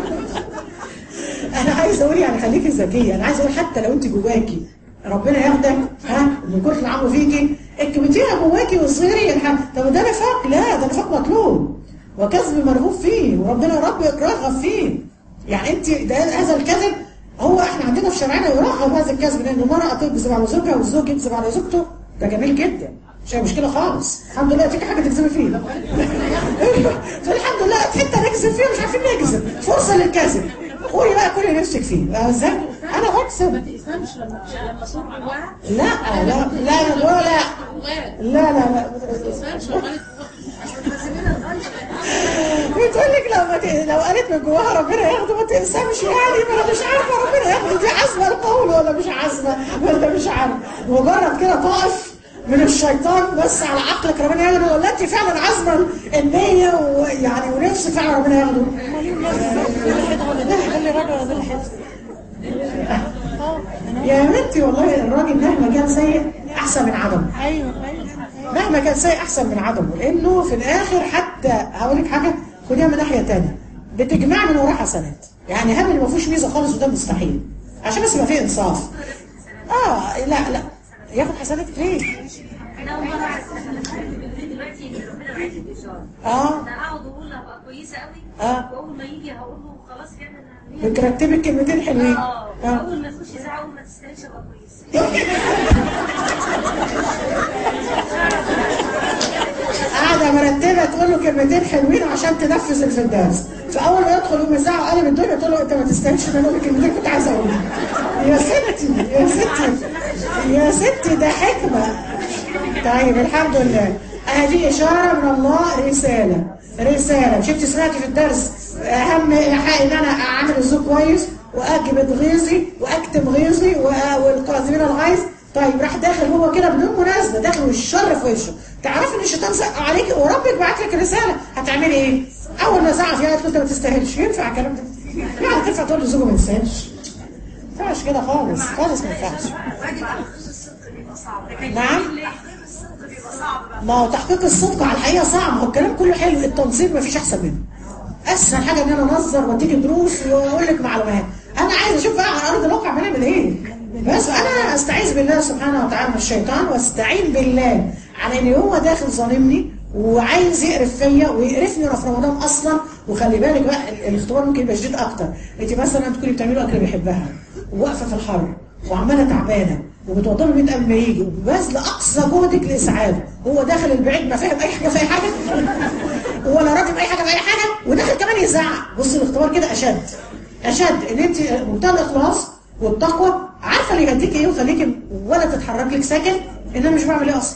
انا عايز اقول يعني خليكي ذكيه انا عايز اقول حتى لو انت جواكي ربنا ياخدك ها من كتر العمل فيكي اكبتيها جواكي واصغري الحمد طب ده نفاق لا ده نفاق مطلوب وكذب مرغوب فيه وربنا رب يرغب فيه يعني انت ده هذا الكذب هو احنا عندنا في شرعنا يرغب هذا الكذب لان المرأة تكذب على زوجها والزوج يكذب على زوجته ده جميل جدا مش هي مشكلة خالص الحمد لله فيك حاجة تكذبي فيها تقول الحمد لله حتة نكذب فيها مش عارفين نكذب فرصة للكذب قولي بقى كل اللي نفسك فيه بقى ازاي انا ما بكذب تقسمش لما لما صوت جواها لا لا لا لا لا لا لا لا ما تقسمش لما قالت بتقول لك لو ما ت... لو قالت من جواها ربنا ياخده ما تقسمش يعني ما انا مش عارفه ربنا ياخده دي عزمه القول ولا مش عزمه ولا مش عارفه مجرد كده طائف من الشيطان بس على عقلك ربنا ياخده ولا انت فعلا عازمه النيه ويعني ونفسك فعلا ربنا ياخده يا بنتي والله الراجل مهما كان سيء احسن من عدمه ايوه ايوه مهما كان سيء احسن من عدمه لانه في الاخر حتى هقول لك حاجه خديها من ناحيه تانية بتجمع من وراه حسنات يعني هبل ما فيهوش ميزه خالص وده مستحيل عشان بس يبقى فيه انصاف اه لا لا ياخد حسنات ليه؟ انا اول مره اعرف دلوقتي ان ربنا بعت لي اشاره اه انا اقعد اقول ابقى كويسه قوي آه. واول ما يجي هقول له خلاص كده انا بترتبي الكلمتين حلوين اه اه اول ما يخش ساعه اول ما تستاهلش ابقى كويس قاعده مرتبه تقول له كلمتين حلوين عشان تنفذ الفرداس فاول ما يدخل يوم الساعه قلب الدنيا تقول له انت ما تستاهلش ان انا اقول الكلمتين كنت عايزه اقولهم يا ستي يا ستي يا ستي ده حكمه طيب الحمد لله هذه اشاره من الله رساله رساله مش انت سمعتي في الدرس اهم حاجه ان انا اعمل الزوج كويس واجبد غيظي واكتم غيظي و- والقاذفين الغيظ طيب راح داخل هو كده بدون مناسبه داخل والشر في وشه تعرفي ان الشيطان زق عليكي وربك بعت لك رساله هتعملي ايه؟ اول ما زعق فيها قالت له انت ما تستاهلش ينفع الكلام ده؟ يعني تنفع تقول لزوجه ما تستاهلش؟ ما ينفعش كده خالص خالص ما ينفعش وادي تحقيق الصدق بيبقى صعب لكن نعم. تحقيق الصدق بيبقى صعب بقى ما هو تحقيق الصدق على الحقيقه صعب هو الكلام كله حلو التنظيم ما فيش احسن منه اسهل حاجه ان انا انظر واديك دروس واقول لك معلومات انا عايز اشوف بقى على ارض الواقع بنعمل ايه بس انا استعيذ بالله سبحانه وتعالى من الشيطان واستعين بالله على ان هو داخل ظالمني وعايز يقرف فيا ويقرفني وانا في رمضان اصلا وخلي بالك بقى ال- الاختبار ممكن يبقى شديد اكتر انت مثلا تكوني بتعملي اكل بيحبها وواقفه في الحر وعماله تعبانه وبتوضبي البيت قبل ما يجي وبذل اقصى جهدك لاسعاده هو داخل البعيد ما فاهم اي حاجه في اي حاجه ولا راضي باي حاجه في اي حاجه وداخل كمان يزعق بص الاختبار كده اشد اشد ان انت منتهى الاخلاص والتقوى عارفه اللي يهديك ايه ويخليكي ولا تتحرك لك ساكن ان انا مش بعمل ايه اصلا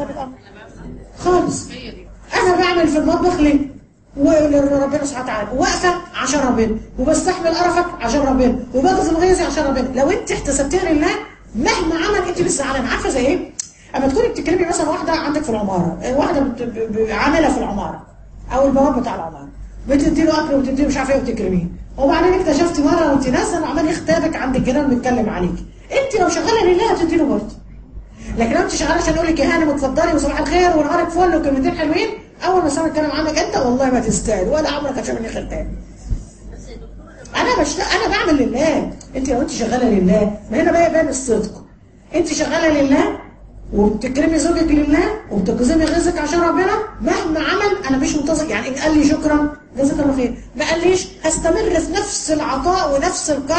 خالص انا بعمل في المطبخ ليه ولربنا سبحانه وتعالى واقفه عشان ربنا وبستحمل قرفك عشان ربنا وبغزل غيظي عشان ربنا لو انت احتسبتيها لله مهما عمل انت لسه زعلانه عارفه زي ايه؟ اما تكوني بتتكلمي مثلا واحده عندك في العماره واحده بت- ب- ب- عامله في العماره او البواب بتاع العماره بتدي له اكل وتدي له مش عارفه ايه وتكرميه وبعدين اكتشفتي مره وانت نازله وعمال يختابك عند الجيران بيتكلم عليك انت لو شغاله لله هتدي له برضه لكن لو انت شغاله عشان يقول لك يا هانم اتفضلي وصباح الخير ونهارك فل وكلمتين حلوين اول ما سمع الكلام عنك انت والله ما تستاهل ولا عمرك هتشوف مني خير تاني انا بشت... انا بعمل لله انت لو انت شغاله لله ما هنا بقى يبان الصدق انت شغاله لله وبتكرمي زوجك لله وبتجزمي غيظك عشان ربنا مهما عمل انا مش منتظر يعني ان قال لي شكرا جزاك الله خير ما قاليش هستمر في نفس العطاء ونفس الكرم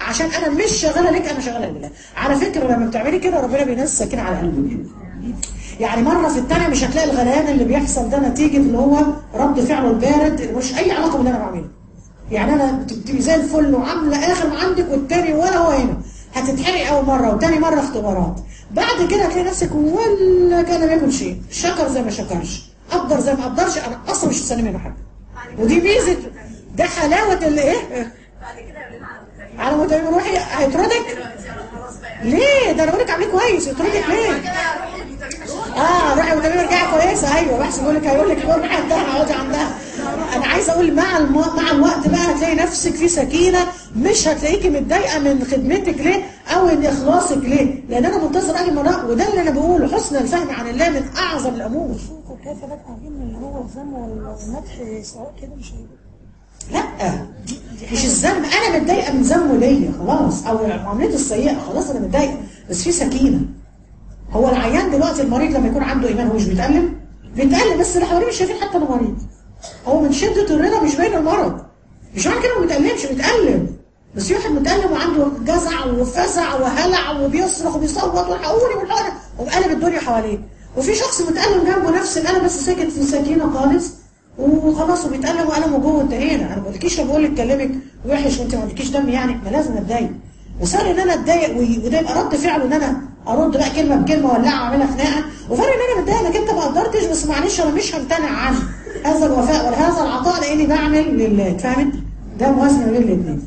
عشان انا مش شغاله لك انا شغاله لله على فكره لما بتعملي كده ربنا بينزل سكينه على قلبك يعني مره في الثانيه مش هتلاقي الغليان اللي بيحصل ده نتيجه اللي هو رد فعله البارد اللي مش اي علاقه باللي انا بعمله يعني انا بتبقي زي الفل وعامله اخر ما عندك والتاني ولا هو هنا هتتحرق اول مره وتاني مره اختبارات بعد كده هتلاقي نفسك ولا كان بياكل شيء شكر زي ما شكرش قدر زي ما قدرش انا اصلا مش مستني منه حاجه ودي ميزه ده حلاوه الايه بعد كده يقول لنا على المتابعين على متابع روحي هيطردك خلاص بقى ليه ده انا بقول لك عامليه كويس يطردك ليه كده روح المتابعين اه روحي وتمام ارجعي كويسه ايوه بحسب بيقول لك هيقول لك روحي عندها اقعدي عندها انا عايزه اقول مع الم... مع الوقت بقى هتلاقي نفسك في سكينه مش هتلاقيكي متضايقه من خدمتك ليه او ان اخلاصك ليه لان انا منتظر اجي مرة وده اللي انا بقوله حسن الفهم عن الله من اعظم الامور كيف لك عارفين اللي هو الذم والمدح سواء كده مش هيبقى لا مش الذنب انا متضايقه من ذنبه ليا خلاص او معاملته السيئه خلاص انا متضايقه بس في سكينه هو العيان دلوقتي المريض لما يكون عنده ايمان هو مش بيتألم بيتألم بس اللي حواليه مش شايفين حتى انه مريض هو من شده الرضا مش باين المرض مش معنى كده ما بيتألمش بيتألم بس في واحد متألم وعنده جزع وفزع وهلع وبيصرخ وبيصوت والحقوني والحقوني ومقلب الدنيا حواليه وفي شخص متألم جنبه نفس الألم بس ساكت في سكينة خالص وخلاص وبيتألم وألمه جوه انتهينا انا ما بقولكيش لما بقول لك كلمك وحش وانت ما عندكيش دم يعني ما لازم اتضايق وصار ان انا اتضايق و- وده يبقى رد فعل ان انا ارد بقى كلمه بكلمه ولا اعملها خناقه وفرق ان انا متضايق انك انت ما قدرتش بس معلش انا مش همتنع عن هذا الوفاء ولا هذا العطاء لاني بعمل لله اتفهمت؟ ده موازنه بين الاثنين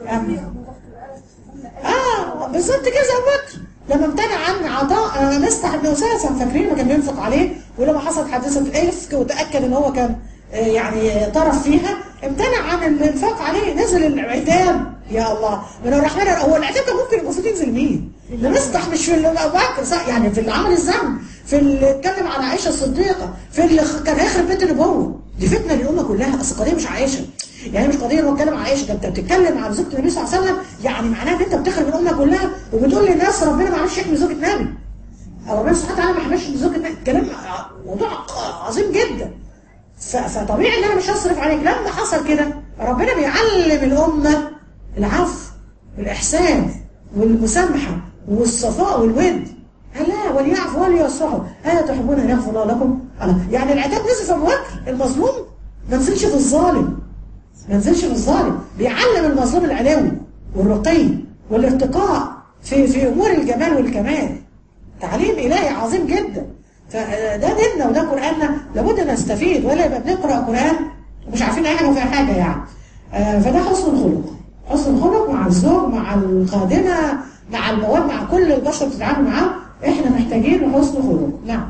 اه بالظبط كده زي ابو بكر لما امتنع عن عطاء آه، مستح بن اساسا فاكرين ما كان بينفق عليه ولما حصلت حادثه الافك وتاكد ان هو كان آه، يعني طرف فيها امتنع عن الانفاق عليه نزل العتاب يا الله من الرحمن هو العتاب كان ممكن المفروض ينزل مين؟ لمستح مش في ابو بكر صح يعني في اللي عمل الذنب في اللي اتكلم على عائشه الصديقه في اللي خ- كان هيخرب بيت النبوه دي فتنه للامه كلها اصل القضيه مش عائشه يعني مش قضيه انه بتكلم عن عائشه ده انت بتتكلم عن زوجة النبي صلى الله عليه وسلم يعني معناها ان انت بتخرب الامه كلها وبتقول للناس ربنا ما عرفش يحمي زوجة نبي او ربنا سبحانه وتعالى ما حماش زوجة نبي كلام ع- موضوع عظيم جدا ف- فطبيعي ان انا مش هصرف عليك لما حصل كده ربنا بيعلم الامه العفو والاحسان والمسامحه والصفاء والود ألا وليعفوا وليصفحوا ألا تحبون أن يغفر الله لكم؟ ألا يعني العتاب نزل في أبو بكر المظلوم ما نزلش في الظالم ما نزلش في الظالم بيعلم المظلوم العلوي والرقي والارتقاء في في امور الجمال والكمال تعليم الهي عظيم جدا فده ديننا وده قراننا لابد نستفيد ولا يبقى بنقرا قران ومش عارفين اي حاجه وفيها حاجه يعني آه، فده حسن الخلق حسن الخلق مع الزوج مع الخادمه مع البواب مع كل البشر بتتعامل معاه احنا محتاجين لحسن خلق نعم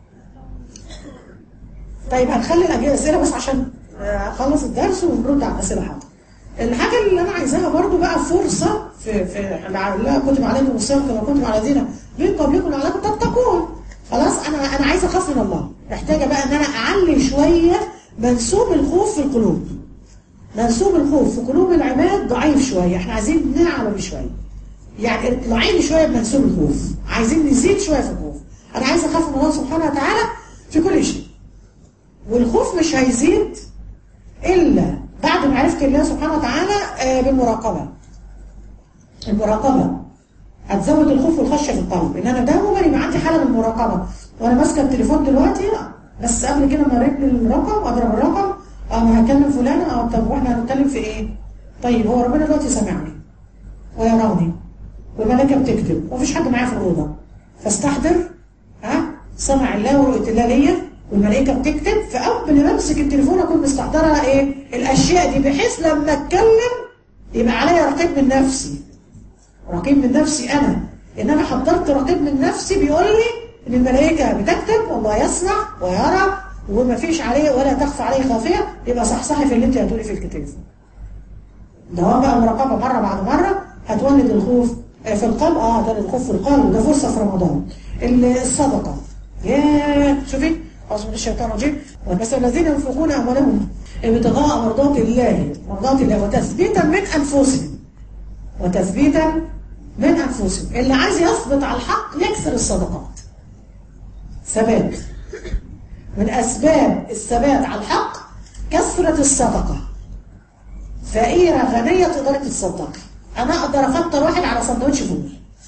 طيب هنخلي الاسئله بس عشان آه، اخلص الدرس ونرد على الاسئله حاضر الحاجه اللي انا عايزاها برضو بقى فرصه في في لا كتب عليكم الصيام كما كتب على الذين من قبلكم لعلكم تتقون خلاص انا انا عايزه اخاف من الله محتاجه بقى ان انا اعلي شويه منسوب الخوف في القلوب منسوب الخوف في قلوب العباد ضعيف شويه احنا عايزين نعلى بشويه يعني اطلعي لي شويه بمنسوب الخوف عايزين نزيد شويه في الخوف انا عايزه اخاف من الله سبحانه وتعالى في كل شيء والخوف مش هيزيد إلا بعد معرفة الله سبحانه وتعالى آه، بالمراقبة المراقبة هتزود الخوف والخشية في القلب إن أنا دايما يبقى عندي حالة من المراقبة وأنا ماسكة التليفون دلوقتي بس قبل كده ما لي الرقم أضرب الرقم أنا هكلم فلانة أو طب وإحنا هنتكلم في إيه؟ طيب هو ربنا دلوقتي سامعني ويراني والملائكة بتكتب ومفيش حد معايا في الأوضة فاستحضر ها سمع الله ورؤية الله ليا والملائكة بتكتب فأول ما بمسك التليفون أكون مستحضرة إيه الأشياء دي بحيث لما أتكلم يبقى عليا رقيب من نفسي رقيب من نفسي أنا إن أنا حضرت رقيب من نفسي بيقول لي إن الملائكة بتكتب والله يسمع ويرى وما فيش عليه ولا تخفى عليه خافية يبقى صحصحي في اللي أنت هتقولي في التليفون دوام بقى مراقبة مرة بعد مرة هتولد الخوف آه، في القلب اه هتولد الخوف في القلب وده فرصة في رمضان ال- الصدقة ياه شوفي أعوذ من الشيطان الرجيم بس الذين ينفقون أموالهم ابتغاء مرضات الله مرضات الله وتثبيتا من أنفسهم وتثبيتا من أنفسهم اللي عايز يثبت على الحق يكسر الصدقات ثبات من أسباب الثبات على الحق كثرة الصدقة فقيرة غنية تقدري تتصدقي انا اقدر افطر واحد على سندوتش فول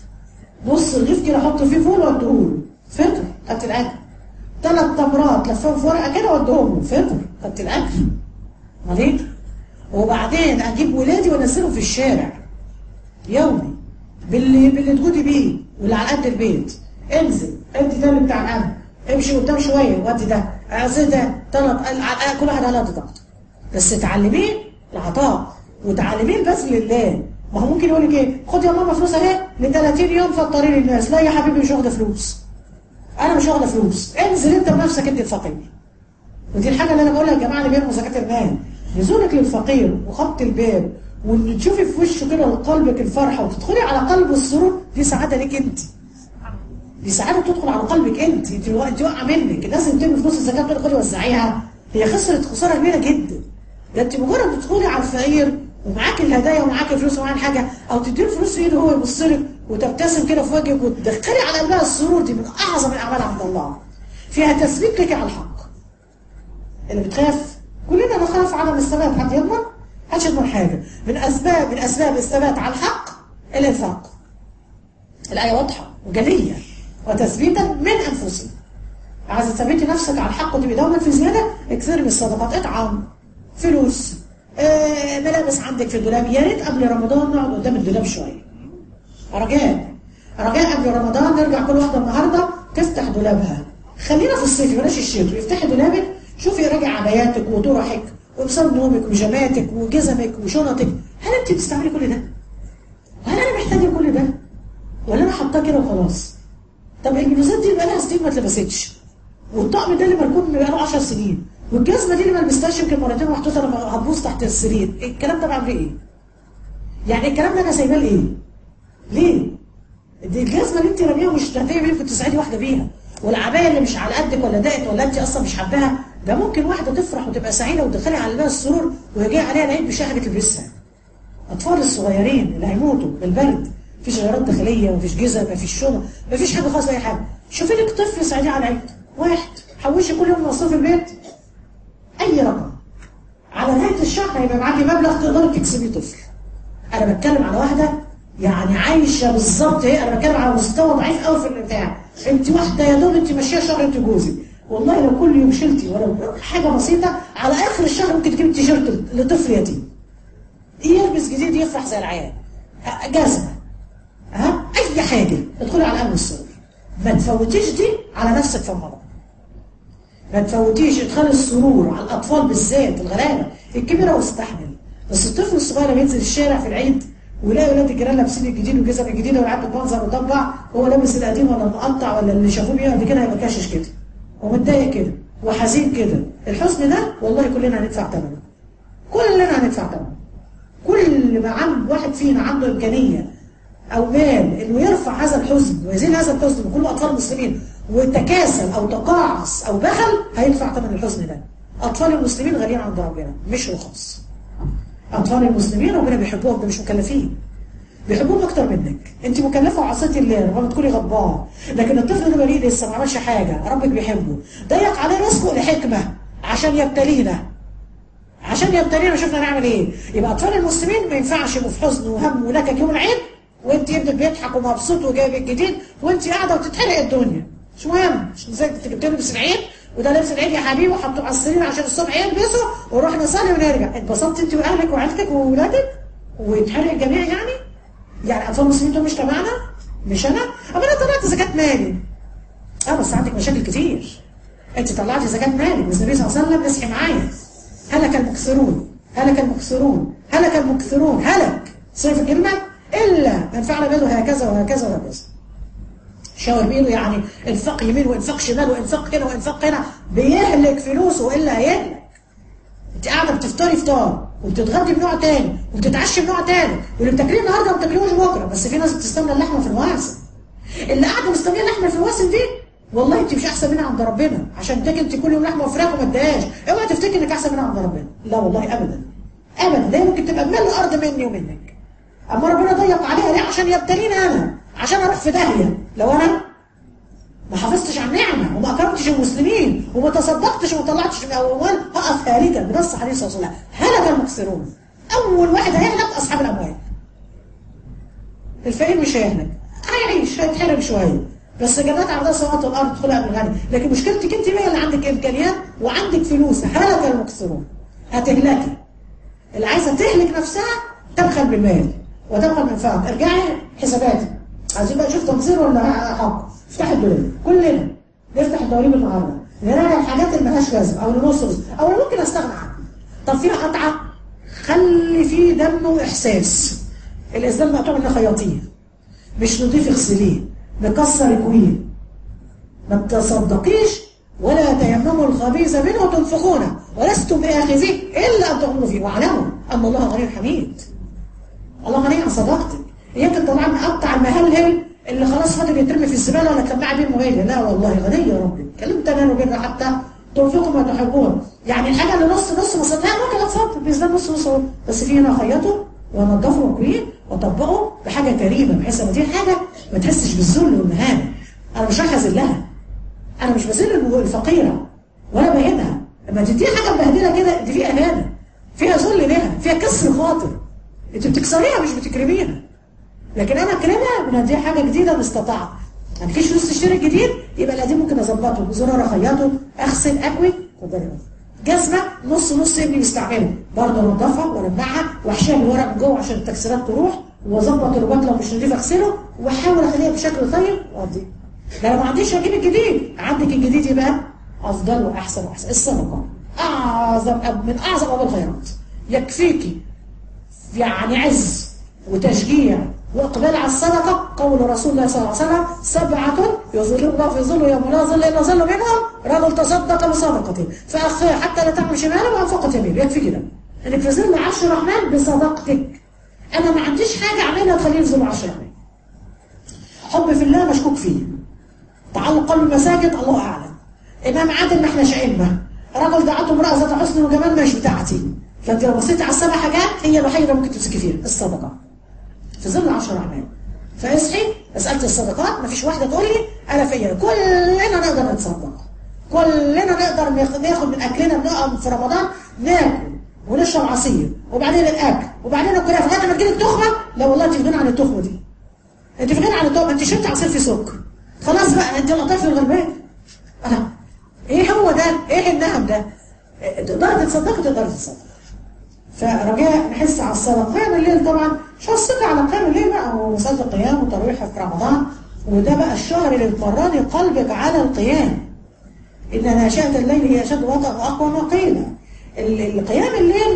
نص رغيف كده احط فيه فول واديهوله فطر خدت الاكل ثلاث تمرات لفهم في ورقه كده واديهم له فطر خدت الاكل امال ايه وبعدين اجيب ولادي وانزلهم في الشارع يومي باللي باللي تجودي بيه واللي على قد البيت انزل ادي ده اللي بتاع الامن امشي قدام شويه وادي ده اعزي ده ثلاث كل واحد على قد طاقته بس تعلميه العطاء وتعلميه البذل لله ما هو ممكن يقول لك ايه خد يا ماما فلوس اهي ل 30 يوم فطري للناس لا يا حبيبي مش واخده فلوس انا مش واخده فلوس انزل انت بنفسك انت الفقير ودي الحاجه اللي انا بقولها يا جماعه اللي بيرموا زكاه المال نزولك للفقير وخبط الباب وان تشوفي في وشه كده قلبك الفرحه وتدخلي على قلبه السرور دي سعاده ليك انت دي سعاده تدخل على قلبك انت انت انت واقعه منك الناس اللي بترمي فلوس الزكاه بتقول خدي وزعيها هي خسرت خساره كبيره جدا ده انت مجرد تدخلي على الفقير ومعاك الهدايا ومعاك الفلوس ومعاك حاجه او تديله فلوس في ايده هو يبص لك وتبتسم كده في وجهك وتدخلي على قلبها السرور دي من اعظم الاعمال عند الله فيها تثبيت لك على الحق اللي بتخاف كلنا نخاف عدم الثبات حد يضمن محدش يضمن حاجه من اسباب من اسباب الثبات على الحق الانفاق الايه واضحه وجليه وتثبيتا من انفسنا عايزه تثبتي نفسك على الحق وتبقي دوما في زياده اكثري من الصدقات اطعام فلوس آه ملابس عندك في الدولاب يا ريت قبل رمضان نقعد قدام الدولاب شويه رجاء رجاء قبل رمضان نرجع كل واحده النهارده تفتح دولابها خلينا في الصيف بلاش الشتوي افتحي دولابك شوفي راجع عباياتك وطرحك ومصاب نومك وجماتك وجزمك وشنطك هل انت بتستعملي كل ده؟ وهل انا محتاجه كل ده؟ ولا انا حاطاه كده وخلاص؟ طب البلوزات دي بقى لها سنين ما اتلبستش والطقم ده اللي مركون بقى له 10 سنين والجزمه دي اللي ما لبستهاش يمكن مرتين محطوطه لما هتبوظ تحت السرير الكلام ده بعمل ايه؟ يعني الكلام ده انا سايباه لايه؟ ليه؟ دي الجزمه اللي انت راميها مش هتعمل يمكن تسعدي واحده بيها والعبايه اللي مش على قدك ولا ضاقت ولا انت اصلا مش حباها ده ممكن واحده تفرح وتبقى سعيده وتدخلي على قلبها السرور وهي جايه عليها العيد مش حاجه تلبسها اطفال الصغيرين اللي هيموتوا بالبرد مفيش غيارات داخليه مفيش جزم مفيش شنط مفيش حاجه خالص اي حاجه شوفي لك طفل سعيديه على العيد واحد حوشي كل يوم مصروف البيت اي رقم على نهايه الشهر هيبقى معاكي مبلغ تقدري تكسبيه طفل انا بتكلم على واحده يعني عايشه بالظبط ايه انا بتكلم على مستوى ضعيف قوي في البتاع انت واحده يا دوب انت ماشيه شهر انت جوزي والله لو كل يوم شلتي ولو حاجه بسيطه على اخر الشهر ممكن تجيبي تيشيرت لطفل يتيم يلبس جديد يفرح زي العيال جزمه ها اي حاجه ادخلي على الامن السرور ما تفوتيش دي على نفسك في رمضان ما تفوتيش ادخال السرور على الاطفال بالذات الغلابه الكبيره واستحمل بس الطفل الصغير لما ينزل الشارع في العيد ويلاقي ولاد الجيران لابسين الجديد والجزم الجديده ويلعبوا بمنظر قدام بعض هو لابس القديم ولا المقطع ولا اللي شافوه بيه قبل كده هيبقى كاشش كده ومتضايق كده وحزين كده الحزن ده والله كلنا هندفع ثمنه كلنا هندفع ثمنه كل ما عند واحد فينا عنده امكانيه او مال انه يرفع هذا الحزن ويزيل هذا الحزن بكل اطفال المسلمين وتكاسل او تقاعس او بخل هيدفع ثمن الحزن ده اطفال المسلمين غاليين عند ربنا مش رخص اطفال المسلمين ربنا بيحبوهم ده مش مكلفين بيحبوهم اكتر منك انت مكلفه وعصيتي الله ربما تكوني غضبان لكن الطفل ده بريء لسه ما عملش حاجه ربك بيحبه ضيق عليه رزقه لحكمه عشان يبتلينا عشان يبتلينا شفنا نعمل ايه يبقى اطفال المسلمين ما ينفعش يبقوا في حزن وهم ونكد يوم العيد وانت ابنك بيضحك ومبسوط وجايب الجديد وانت قاعده وتتحرق الدنيا مش مهم مش زي انت بتلبس العيد وده لبس العيد يا حبيبي وحطوه على السرير عشان الصبح يلبسه ونروح نصلي ونرجع اتبسطت انت واهلك وعيلتك وولادك ويتحرق الجميع يعني يعني اطفال المسلمين دول مش تبعنا مش انا اما انا طلعت زكاه مالي اه بس عندك مشاكل كتير انت طلعتي زكاه مالك بس النبي صلى الله عليه وسلم اصحي معايا هلك المكثرون هلك المكثرون هلك المكثرون هلك صيف الكلمه الا من فعل بيده هكذا وهكذا وهكذا شاور بيده يعني انفاق يمين وانفاق شمال وانفاق هنا وانفاق هنا بيهلك فلوسه والا هيهلك انت قاعده بتفطري فطار وبتتغدي بنوع تاني وبتتعشي بنوع تاني واللي بتاكليه النهارده ما بتاكليهوش بكره بس في ناس بتستنى اللحمه في المواسم اللي قاعده مستنيه اللحمه في المواسم دي والله انت مش احسن منها عند ربنا عشان تاكل انت كل يوم لحمه وفراخ وما اديهاش اوعي تفتكري انك احسن منها عند ربنا لا والله ابدا ابدا ده ممكن تبقى بمال الارض مني ومنك اما ربنا ضيق عليها ليه عشان يبتليني انا عشان اروح في داهيه لو انا ما حافظتش على النعمه وما اكرمتش المسلمين وما تصدقتش وما طلعتش من اموال هقف هالكا بنص حديث رسول الله هلك المكسرون اول واحد هيهلك اصحاب الاموال الفقير مش هيهلك هيعيش هيتحرم شويه بس جنات عرضها السماوات والارض تدخلها من الغني لكن مشكلتك انت بقى اللي عندك امكانيات وعندك فلوس هلك المكسرون هتهلكي اللي عايزه تهلك نفسها تبخل بالمال وتبخل بالانفاق ارجعي حساباتك عايزين بقى نشوف تنظير ولا حق افتحي الدولاب كلنا نفتح الدواليب النهارده نراجع الحاجات اللي مالهاش لازمه او اللي نص نص او اللي ممكن استغنى عنها طب فيها قطعه خلي فيه دم واحساس الاسلام مقطوع منه خياطين مش نضيف اغسليه نكسر اكويه ما تصدقيش ولا تيمموا الخبيث منه تنفقونه ولستم باخذيه الا ان تغلوا فيه واعلموا ان الله غني حميد الله غني عن صداقتك يمكن طبعا مقطع المهلهل اللي خلاص فاضل يترمي في الزباله ولا تجمعي بيه مغيره لا والله غني يا ربي كلمت تنالوا بر حتى تنفقوا ما تحبون يعني الحاجه اللي نص نص ما صدقها ممكن اتصدق باذن نص نص بس في هنا خيطوا ونضفوا وكويه وطبقوا بحاجه كريمه بحيث لما دي حاجه ما تحسش بالذل والمهانه انا مش رايح اذلها انا مش بذل الفقيره ولا بهينها لما تديها حاجه مبهدله كده دي فيها اهانه فيها ذل ليها فيها كسر خاطر انت بتكسريها مش بتكرميها لكن انا اكرمها بنديها حاجه جديده باستطاعت ما عندكيش فلوس تشتري جديد يبقى القديم ممكن اظبطه زرار اخيطه اغسل اكوي اتفضلي جزمه نص نص ابني بيستعمله برضه انضفها وارجعها واحشيها بالورق من جوه عشان التكسيرات تروح واظبط الرباط لو مش نضيف اغسله واحاول اخليها بشكل طيب واقضيه ده لو ما عنديش هجيب الجديد عندك الجديد يبقى افضل واحسن واحسن الصدقه اعظم أب من اعظم ابواب الخيرات يكفيكي يعني عز وتشجيع واقبال على الصدقه قول رسول الله صلى الله عليه وسلم سبعه يظل الله في ظله يوم لا ظل الا ظل منهم رجل تصدق بصدقته فاخفاها حتى لا تعمل شماله وانفقت يمينه يكفي كده انك في ظل عرش الرحمن بصدقتك انا ما عنديش حاجه اعملها تخليني في ظل عرش الرحمن حب في الله مشكوك فيه تعلق قلب المساجد الله اعلم امام عادل ما احناش ائمه رجل دعته امراه ذات حسن وجمال مش بتاعتي فانت لو بصيتي على السبع حاجات هي الوحيده اللي ممكن تمسكي فيها الصدقه في ظل عشر اعمال فاصحي مساله الصدقات ما فيش واحده تقول لي انا فيا كلنا نقدر نتصدق كلنا نقدر ناخد ناخد من اكلنا بنقعد في رمضان ناكل ونشرب عصير وبعدين الاكل وبعدين الكلام لغايه ما تجيلك تخمه لا والله انت في غنى عن التخمه دي انت في غنى عن التخمه انت شربت عصير فيه سكر خلاص بقى انت لطيف الغلبان أه. ايه هو ده ايه النهم ده تقدر تصدق تقدر تصدق فرجاء نحس على الصلاة قيام الليل طبعا مش هصدق على قيام الليل بقى هو مسألة القيام وترويح في رمضان وده بقى الشهر اللي تمرني قلبك على القيام إن ناشئة الليل هي أشد وطأ وأقوى وقيلا القيام الليل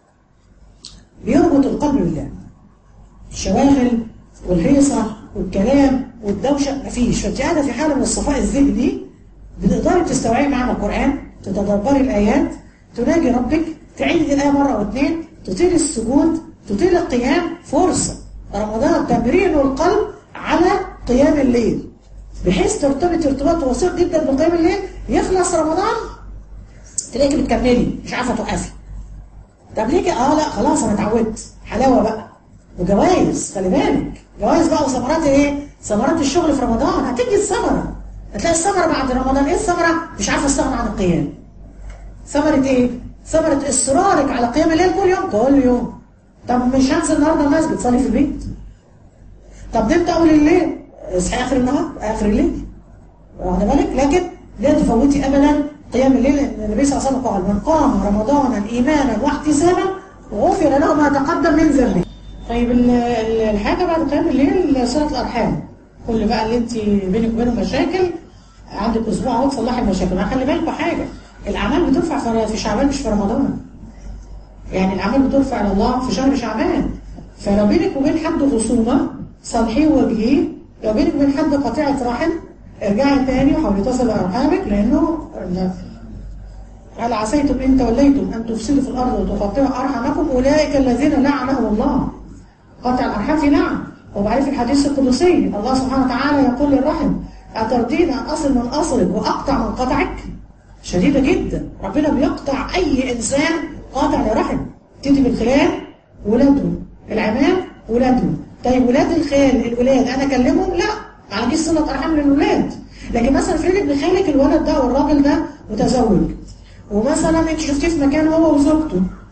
بيربط القلب بالله الشواغل والهيصة والكلام والدوشة مفيش فانت قاعدة في حالة من الصفاء الذهني بتقدري تستوعبي معنى القرآن تتدبري الآيات تناجي ربك تعيد الآية مرة أو اثنين تطيل السجود تطيل القيام فرصة رمضان تمرين القلب على قيام الليل بحيث ترتبط ارتباط وثيق جدا بقيام الليل يخلص رمضان تلاقيكي بتكملي مش عارفة توقفي طب ليه اه لا خلاص انا اتعودت حلاوة بقى وجوائز خلي بالك جوائز بقى وثمرات ايه ثمرات الشغل في رمضان هتيجي الثمرة هتلاقي الثمرة بعد رمضان ايه الثمرة مش عارفة استغنى عن القيام ثمرة ايه ثمرة اصرارك على قيام الليل كل يوم كل يوم طب مش هنزل النهارده المسجد صلي في البيت طب نمت اول الليل اصحي اخر النهار اخر الليل واخد بالك لكن لا تفوتي ابدا قيام الليل لان النبي صلى الله عليه وسلم قال من قام رمضانا ايمانا واحتسابا غفر له ما تقدم من ذنبه طيب الحاجه بعد قيام الليل صله الارحام كل بقى اللي انت بينك وبينه مشاكل عندك اسبوع اهو تصلحي المشاكل ما خلي بالكوا حاجه الاعمال بترفع في شعبان مش في رمضان يعني الاعمال بترفع الى الله في شهر شعبان فلو بينك وبين حد خصومه صالحيه ووجهيه لو بينك وبين حد قطيعه رحم ارجعي تاني وحاولي تصل ارحامك لانه هل عسيتم ان توليتم ان تفسدوا في الارض وتقطعوا ارحامكم اولئك الذين لعنهم الله قطع الارحام في لعن وبعدين في الحديث القدسي الله سبحانه وتعالى يقول للرحم اترضين ان اصل من اصلك واقطع من قطعك شديدة جدا ربنا بيقطع أي إنسان قاطع لرحم تدي بالخلال ولادهم العمام ولادهم طيب ولاد الخال الولاد أنا أكلمهم لا ما عنديش صلة أرحام للولاد لكن مثلا فريد ابن خالك الولد ده والراجل ده متزوج ومثلا انت شفتيه في مكان هو وزوجته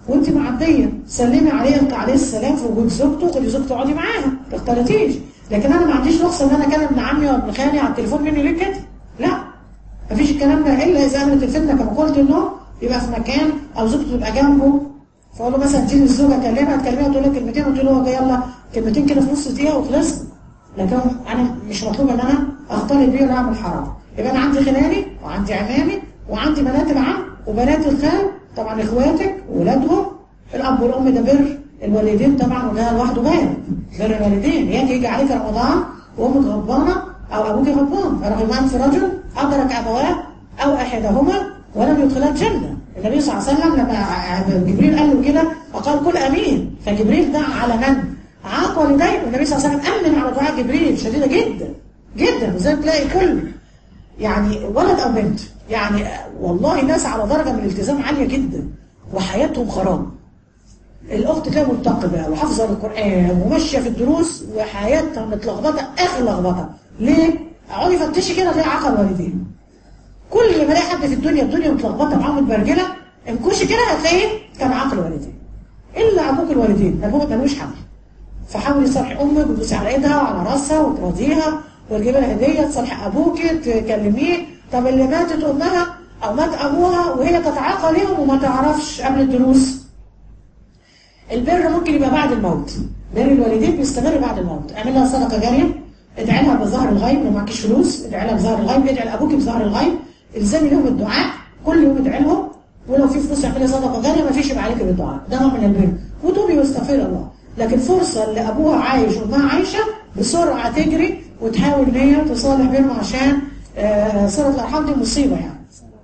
وانت معديه سلمي عليه القي عليه السلام في وجود زوجته خدي زوجته اقعدي معاها ما تختلطيش لكن انا ما عنديش رخصه ان انا اكلم ابن عمي ولا ابن خالي على التليفون مني ليه كده لا مفيش الكلام ده الا اذا امنت الفتنه كما قلت انه يبقى في مكان او زوجته تبقى جنبه فاقول له مثلا تيجي الزوجه اكلمها تكلمها تقول لك كلمتين وتقول له يلا كلمتين كده في نص دقيقه وخلصنا لكن انا مش مطلوب ان انا اختلط بيه ولا اعمل حرام يبقى انا عندي خلاني وعندي عمامي وعندي بنات العم وبنات الخال طبعا اخواتك وولادهم الاب والام ده بر الوالدين طبعا وده لوحده باب بر الوالدين يجي يجي عليك رمضان وامك غضبانه او ابوك غضبان رغم ان في رجل ادرك ابواه او احدهما ولم يدخلا الجنه النبي صلى الله عليه وسلم لما جبريل قال له كده فقال قل امين فجبريل دعا على من؟ عاق والديه والنبي صلى الله عليه وسلم امن على دعاء جبريل شديده جدا جدا وزي تلاقي كل يعني ولد او بنت يعني والله ناس على درجه من الالتزام عاليه جدا وحياتهم خراب الاخت تلاقيها متقبه وحافظه القران وماشيه في الدروس وحياتها متلخبطه اخر لخبطه ليه؟ اقعدي فتشي كده تلاقي عقل والدين كل ما الاقي حد في الدنيا الدنيا متلخبطه معاه متبرجله انكشي كده هتلاقيه كان عقل والدين الا ابوك الوالدين ابوك ملوش حل فحاولي تصالحي امك وتبوسي على ايدها وعلى راسها وتراضيها وتجيبي لها هديه تصالحي ابوك تكلميه طب اللي ماتت امها او مات ابوها وهي تتعاقى ليهم وما تعرفش قبل الدروس البر ممكن يبقى بعد الموت بر الوالدين بيستمر بعد الموت اعمل لها صدقه جاريه ادعي لها بظهر الغيب لو معكيش فلوس ادعي لها بظهر الغيب ادعي لابوك بظهر الغيب الزمي لهم الدعاء كل يوم ادعي لهم ولو في فلوس اعملي صدقه جاريه ما فيش يبقى عليك بالدعاء ده نوع من البر وتوبي واستغفري الله لكن فرصه اللي ابوها عايش وامها عايشه بسرعه تجري وتحاول ان هي تصالح بينهم عشان آه صله الارحام دي مصيبه يعني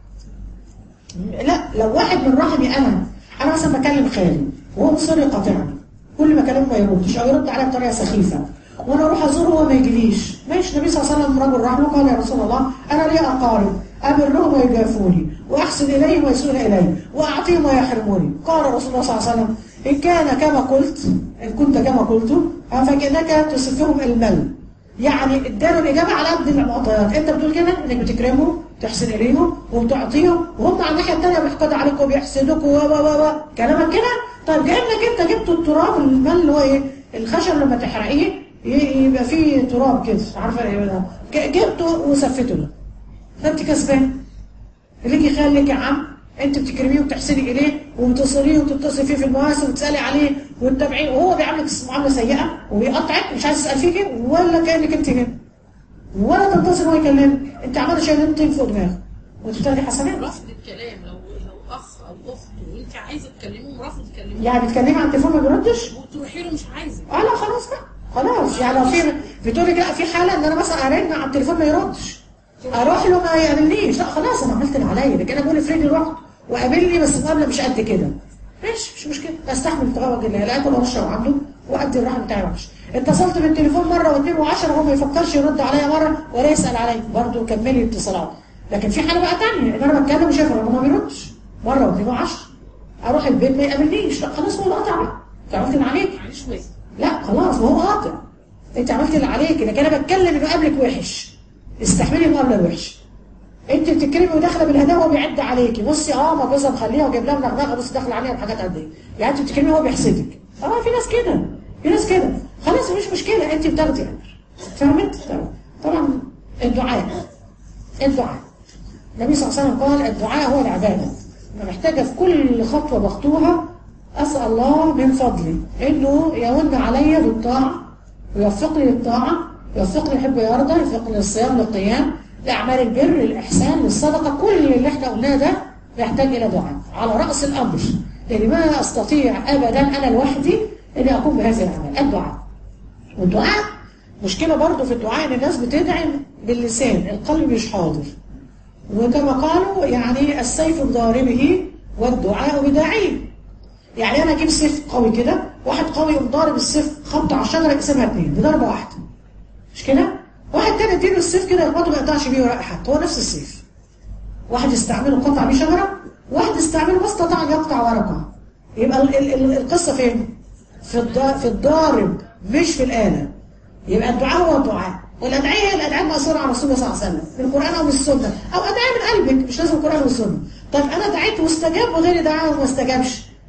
لا لو واحد من رحمي انا انا مثلا بكلم خالي وهو مصر يقاطعني كل ما كلامه ما يردش او يرد عليا بطريقه سخيفه وانا اروح ازوره وهو ما يجيليش ماشي النبي صلى الله عليه وسلم رجل رحمه قال يا رسول الله انا لي اقارب ابرهم ويجافوني واحسن اليهم ويسون الي واعطيهم ويحرموني قال رسول الله صلى الله عليه وسلم ان كان كما قلت ان كنت كما قلت فكانك تصفهم المل يعني اداله الاجابه على قد المعطيات انت بتقول كده انك بتكرمهم تحسن اليهم وبتعطيهم وهم على الناحيه الثانيه بيحقدوا عليك وبيحسدوك و و و كلامك كده طيب جايب لك انت جبت التراب المال اللي هو ايه الخشب لما تحرقيه يبقى فيه تراب كده عارفه ايه ده جبته وسفته له فانت كسبان ليكي خال ليكي عم انت بتكرميه وبتحسني اليه وبتصليه وتتصل فيه في المواسم وتسالي عليه وتتابعيه وهو بيعاملك معامله سيئه وبيقطعك مش عايز تسال فيكي ولا كانك انت هنا ولا تنتظر هو يكلمك انت عماله شايله طين فوق دماغك وانت بتاخدي حسنات رفض الكلام لو لو اخ او اخت وانت عايزه تكلمهم رفض تكلمهم يعني بتكلمي على التليفون ما بيردش وتروحي له مش عايزه اه لا خلاص بقى خلاص يعني لو في بتقول لك لا في حاله ان انا مثلا ارن على التليفون ما يردش اروح له ما يقابلنيش لا خلاص انا عملت اللي عليا لكن انا بقول لفريدي روح وقابلني بس المقابله مش قد كده ماشي مش مشكله استحمل تغوج الله لا اكل واشرب عنده وادي الراحه بتاعي وحش اتصلت بالتليفون مره واثنين وعشرة وهو ما يفكرش يرد عليا مره ولا يسال عليا برضه كملي اتصالات لكن في حاله بقى ثانيه ان انا بتكلم وشايف الرقم ما بيردش مره واثنين وعشرة اروح البيت ما يقابلنيش لا خلاص هو اللي قطع بقى انت عملت اللي عليك معلش واسع لا خلاص ما هو قاطع انت عملت اللي عليك لكن انا بتكلم انه قبلك وحش استحملي المقابله الوحش انت بتتكلمي وداخله بالهداوه وهو بيعد عليكي بصي اه ما جوزها مخليها وجايب لها منغنغه بصي داخله عليها بحاجات قد ايه يعني انت بتتكلمي وهو بيحسدك اه في ناس كده في ناس كده خلاص مش مشكله انت بتاخدي امر فهمت طبعا طبعا الدعاء الدعاء النبي صلى الله عليه وسلم قال الدعاء هو العباده انا محتاجه في كل خطوه بخطوها اسال الله من فضله انه يمن علي بالطاعه ويوفقني للطاعه يوفقني يحب ويرضى يوفقني للصيام للقيام لأعمال البر للإحسان للصدقة كل اللي احنا قلناه ده يحتاج إلى دعاء على رأس الأمر لأن ما أستطيع أبدا أنا لوحدي أني أقوم بهذه الأعمال الدعاء والدعاء مشكلة برضو في الدعاء أن الناس بتدعي باللسان القلب مش حاضر وكما قالوا يعني السيف بضاربه والدعاء بداعيه يعني أنا أجيب سيف قوي كده واحد قوي يقوم ضارب السيف خبطه على الشجرة يقسمها اتنين بضربة واحدة مش كده؟ واحد تاني اديله السيف كده يخبطه ما يقطعش بيه ورق حد هو نفس السيف واحد يستعمله قطع بيه شجره واحد يستعمله ما استطاع ان يقطع ورقه يبقى ال ال ال القصه فين في الض- في الضارب مش في الاله يبقى الدعاء هو الدعاء والادعيه هي الادعيه المأثوره على رسول الله صلى الله عليه وسلم من القران او من السنه او ادعيه من قلبك مش لازم القران والسنه طب انا دعيت واستجاب وغيري دعاه وما استجابش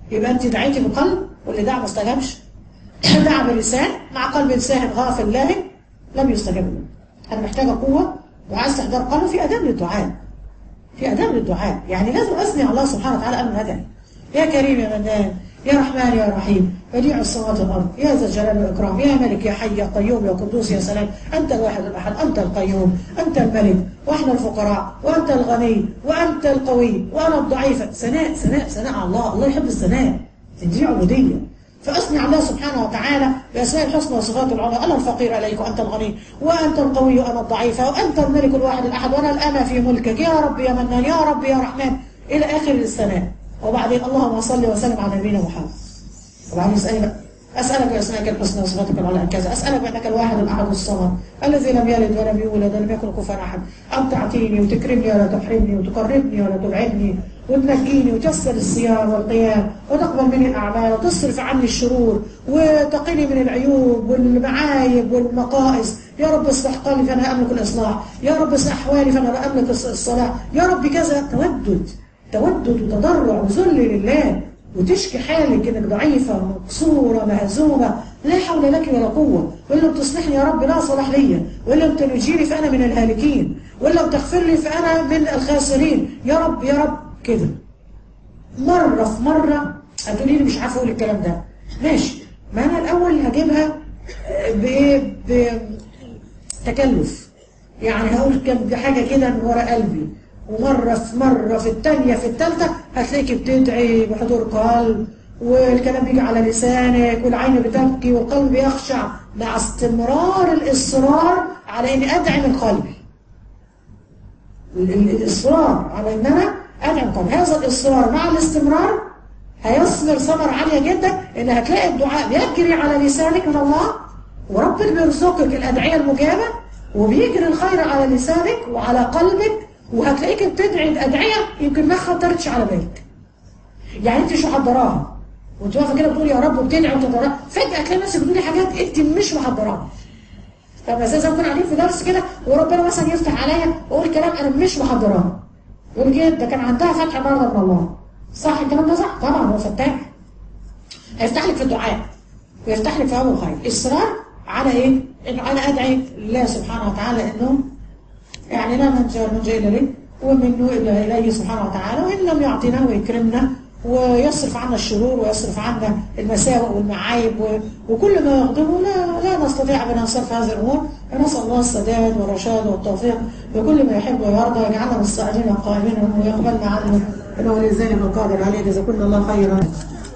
يبقى انت دعيتي بقلب واللي دعا ما استجابش دعا بلسان مع قلب ساهن غافل لاهن لم يستجاب له انا محتاجه قوه وعايز تحضر قلب في اداب للدعاء في اداب للدعاء يعني لازم اثني على الله سبحانه وتعالى قبل ما ادعي يا كريم يا منان يا رحمن يا رحيم بديع السماوات والارض يا ذا الجلال والاكرام يا ملك يا حي يا قيوم يا قدوس يا سلام انت الواحد الاحد انت القيوم انت الملك واحنا الفقراء وانت الغني وانت القوي وانا الضعيفه ثناء ثناء ثناء على الله الله يحب الثناء دي عبوديه فاثني على الله سبحانه وتعالى باسماء الحسنى وصفات العلى انا الفقير عليك وانت الغني وانت القوي وانا الضعيف وانت الملك الواحد الاحد وانا الامه في ملكك يا رب يا منان يا رب يا رحمن الى اخر الثناء وبعدين اللهم صل وسلم على نبينا محمد وبعدين اسالني بقى اسالك باسمائك الحسنى وصفاتك العلى كذا اسالك بانك الواحد الاحد الصمد الذي لم يلد ولم يولد ولم يكن كفوا احد ان تعطيني وتكرمني ولا تحرمني وتقربني ولا تبعدني وتنجيني وتيسر الصيام والقيام وتقبل مني الاعمال وتصرف عني الشرور وتقيني من العيوب والمعايب والمقائص يا رب اصلح قلبي فانا املك الاصلاح يا رب اصلح احوالي فانا لا املك الصلاح يا رب كذا تودد تودد وتضرع وذل لله وتشكي حالك انك ضعيفة مكسورة مهزومة لا حول لك ولا قوة وإن لم تصلحني يا رب لا صلاح ليا وإن لم تنجيني فأنا من الهالكين وإن لم تغفر لي فأنا من الخاسرين يا رب يا رب كده مرة في مرة هتقولي لي مش عارفة أقول الكلام ده ماشي ما أنا الأول هجيبها بإيه بتكلف يعني هقول كم حاجة كده من ورا قلبي ومرة في مرة في الثانية في الثالثة هتلاقيكي بتدعي بحضور قلب والكلام بيجي على لسانك والعين بتبكي والقلب يخشع مع استمرار الإصرار على إني أدعي من قلبي الإصرار على إن أنا أدعي من قلبي هذا الإصرار مع الاستمرار هيثمر ثمر عالية جدا إن هتلاقي الدعاء بيجري على لسانك من الله وربك بيرزقك الأدعية المجابة وبيجري الخير على لسانك وعلى قلبك وهتلاقيك بتدعي أدعية يمكن ما خطرتش على بالك يعني انت مش محضراها وانت واقفه كده بتقولي يا رب وبتدعي وتضرع فجأة تلاقي نفسك بتقولي حاجات انت مش محضراها طب اساسا نكون قاعدين في درس كده وربنا مثلا يفتح عليا واقول كلام انا مش محضراها يقول كده ده كان عندها فتح النهارده من الله صح الكلام ده صح طبعا هو فتاح هيفتح لك في الدعاء ويفتح لك في ابو الخير اصرار على ايه؟ انه انا ادعي الله سبحانه وتعالى انه يعني لا منجا منجا إلا ليه ومنه إلا إليه سبحانه وتعالى وإن لم يعطينا ويكرمنا ويصرف عنا الشرور ويصرف عنا المساوئ والمعايب وكل ما يغضبه لا, لا نستطيع أن نصرف هذه الأمور نسأل الله السداد والرشاد والتوفيق بكل ما يحب ويرضى ويجعلنا من الصائمين القائمين ويقبلنا عنه إنه لذلك القادر عليه جزاكم الله خيرا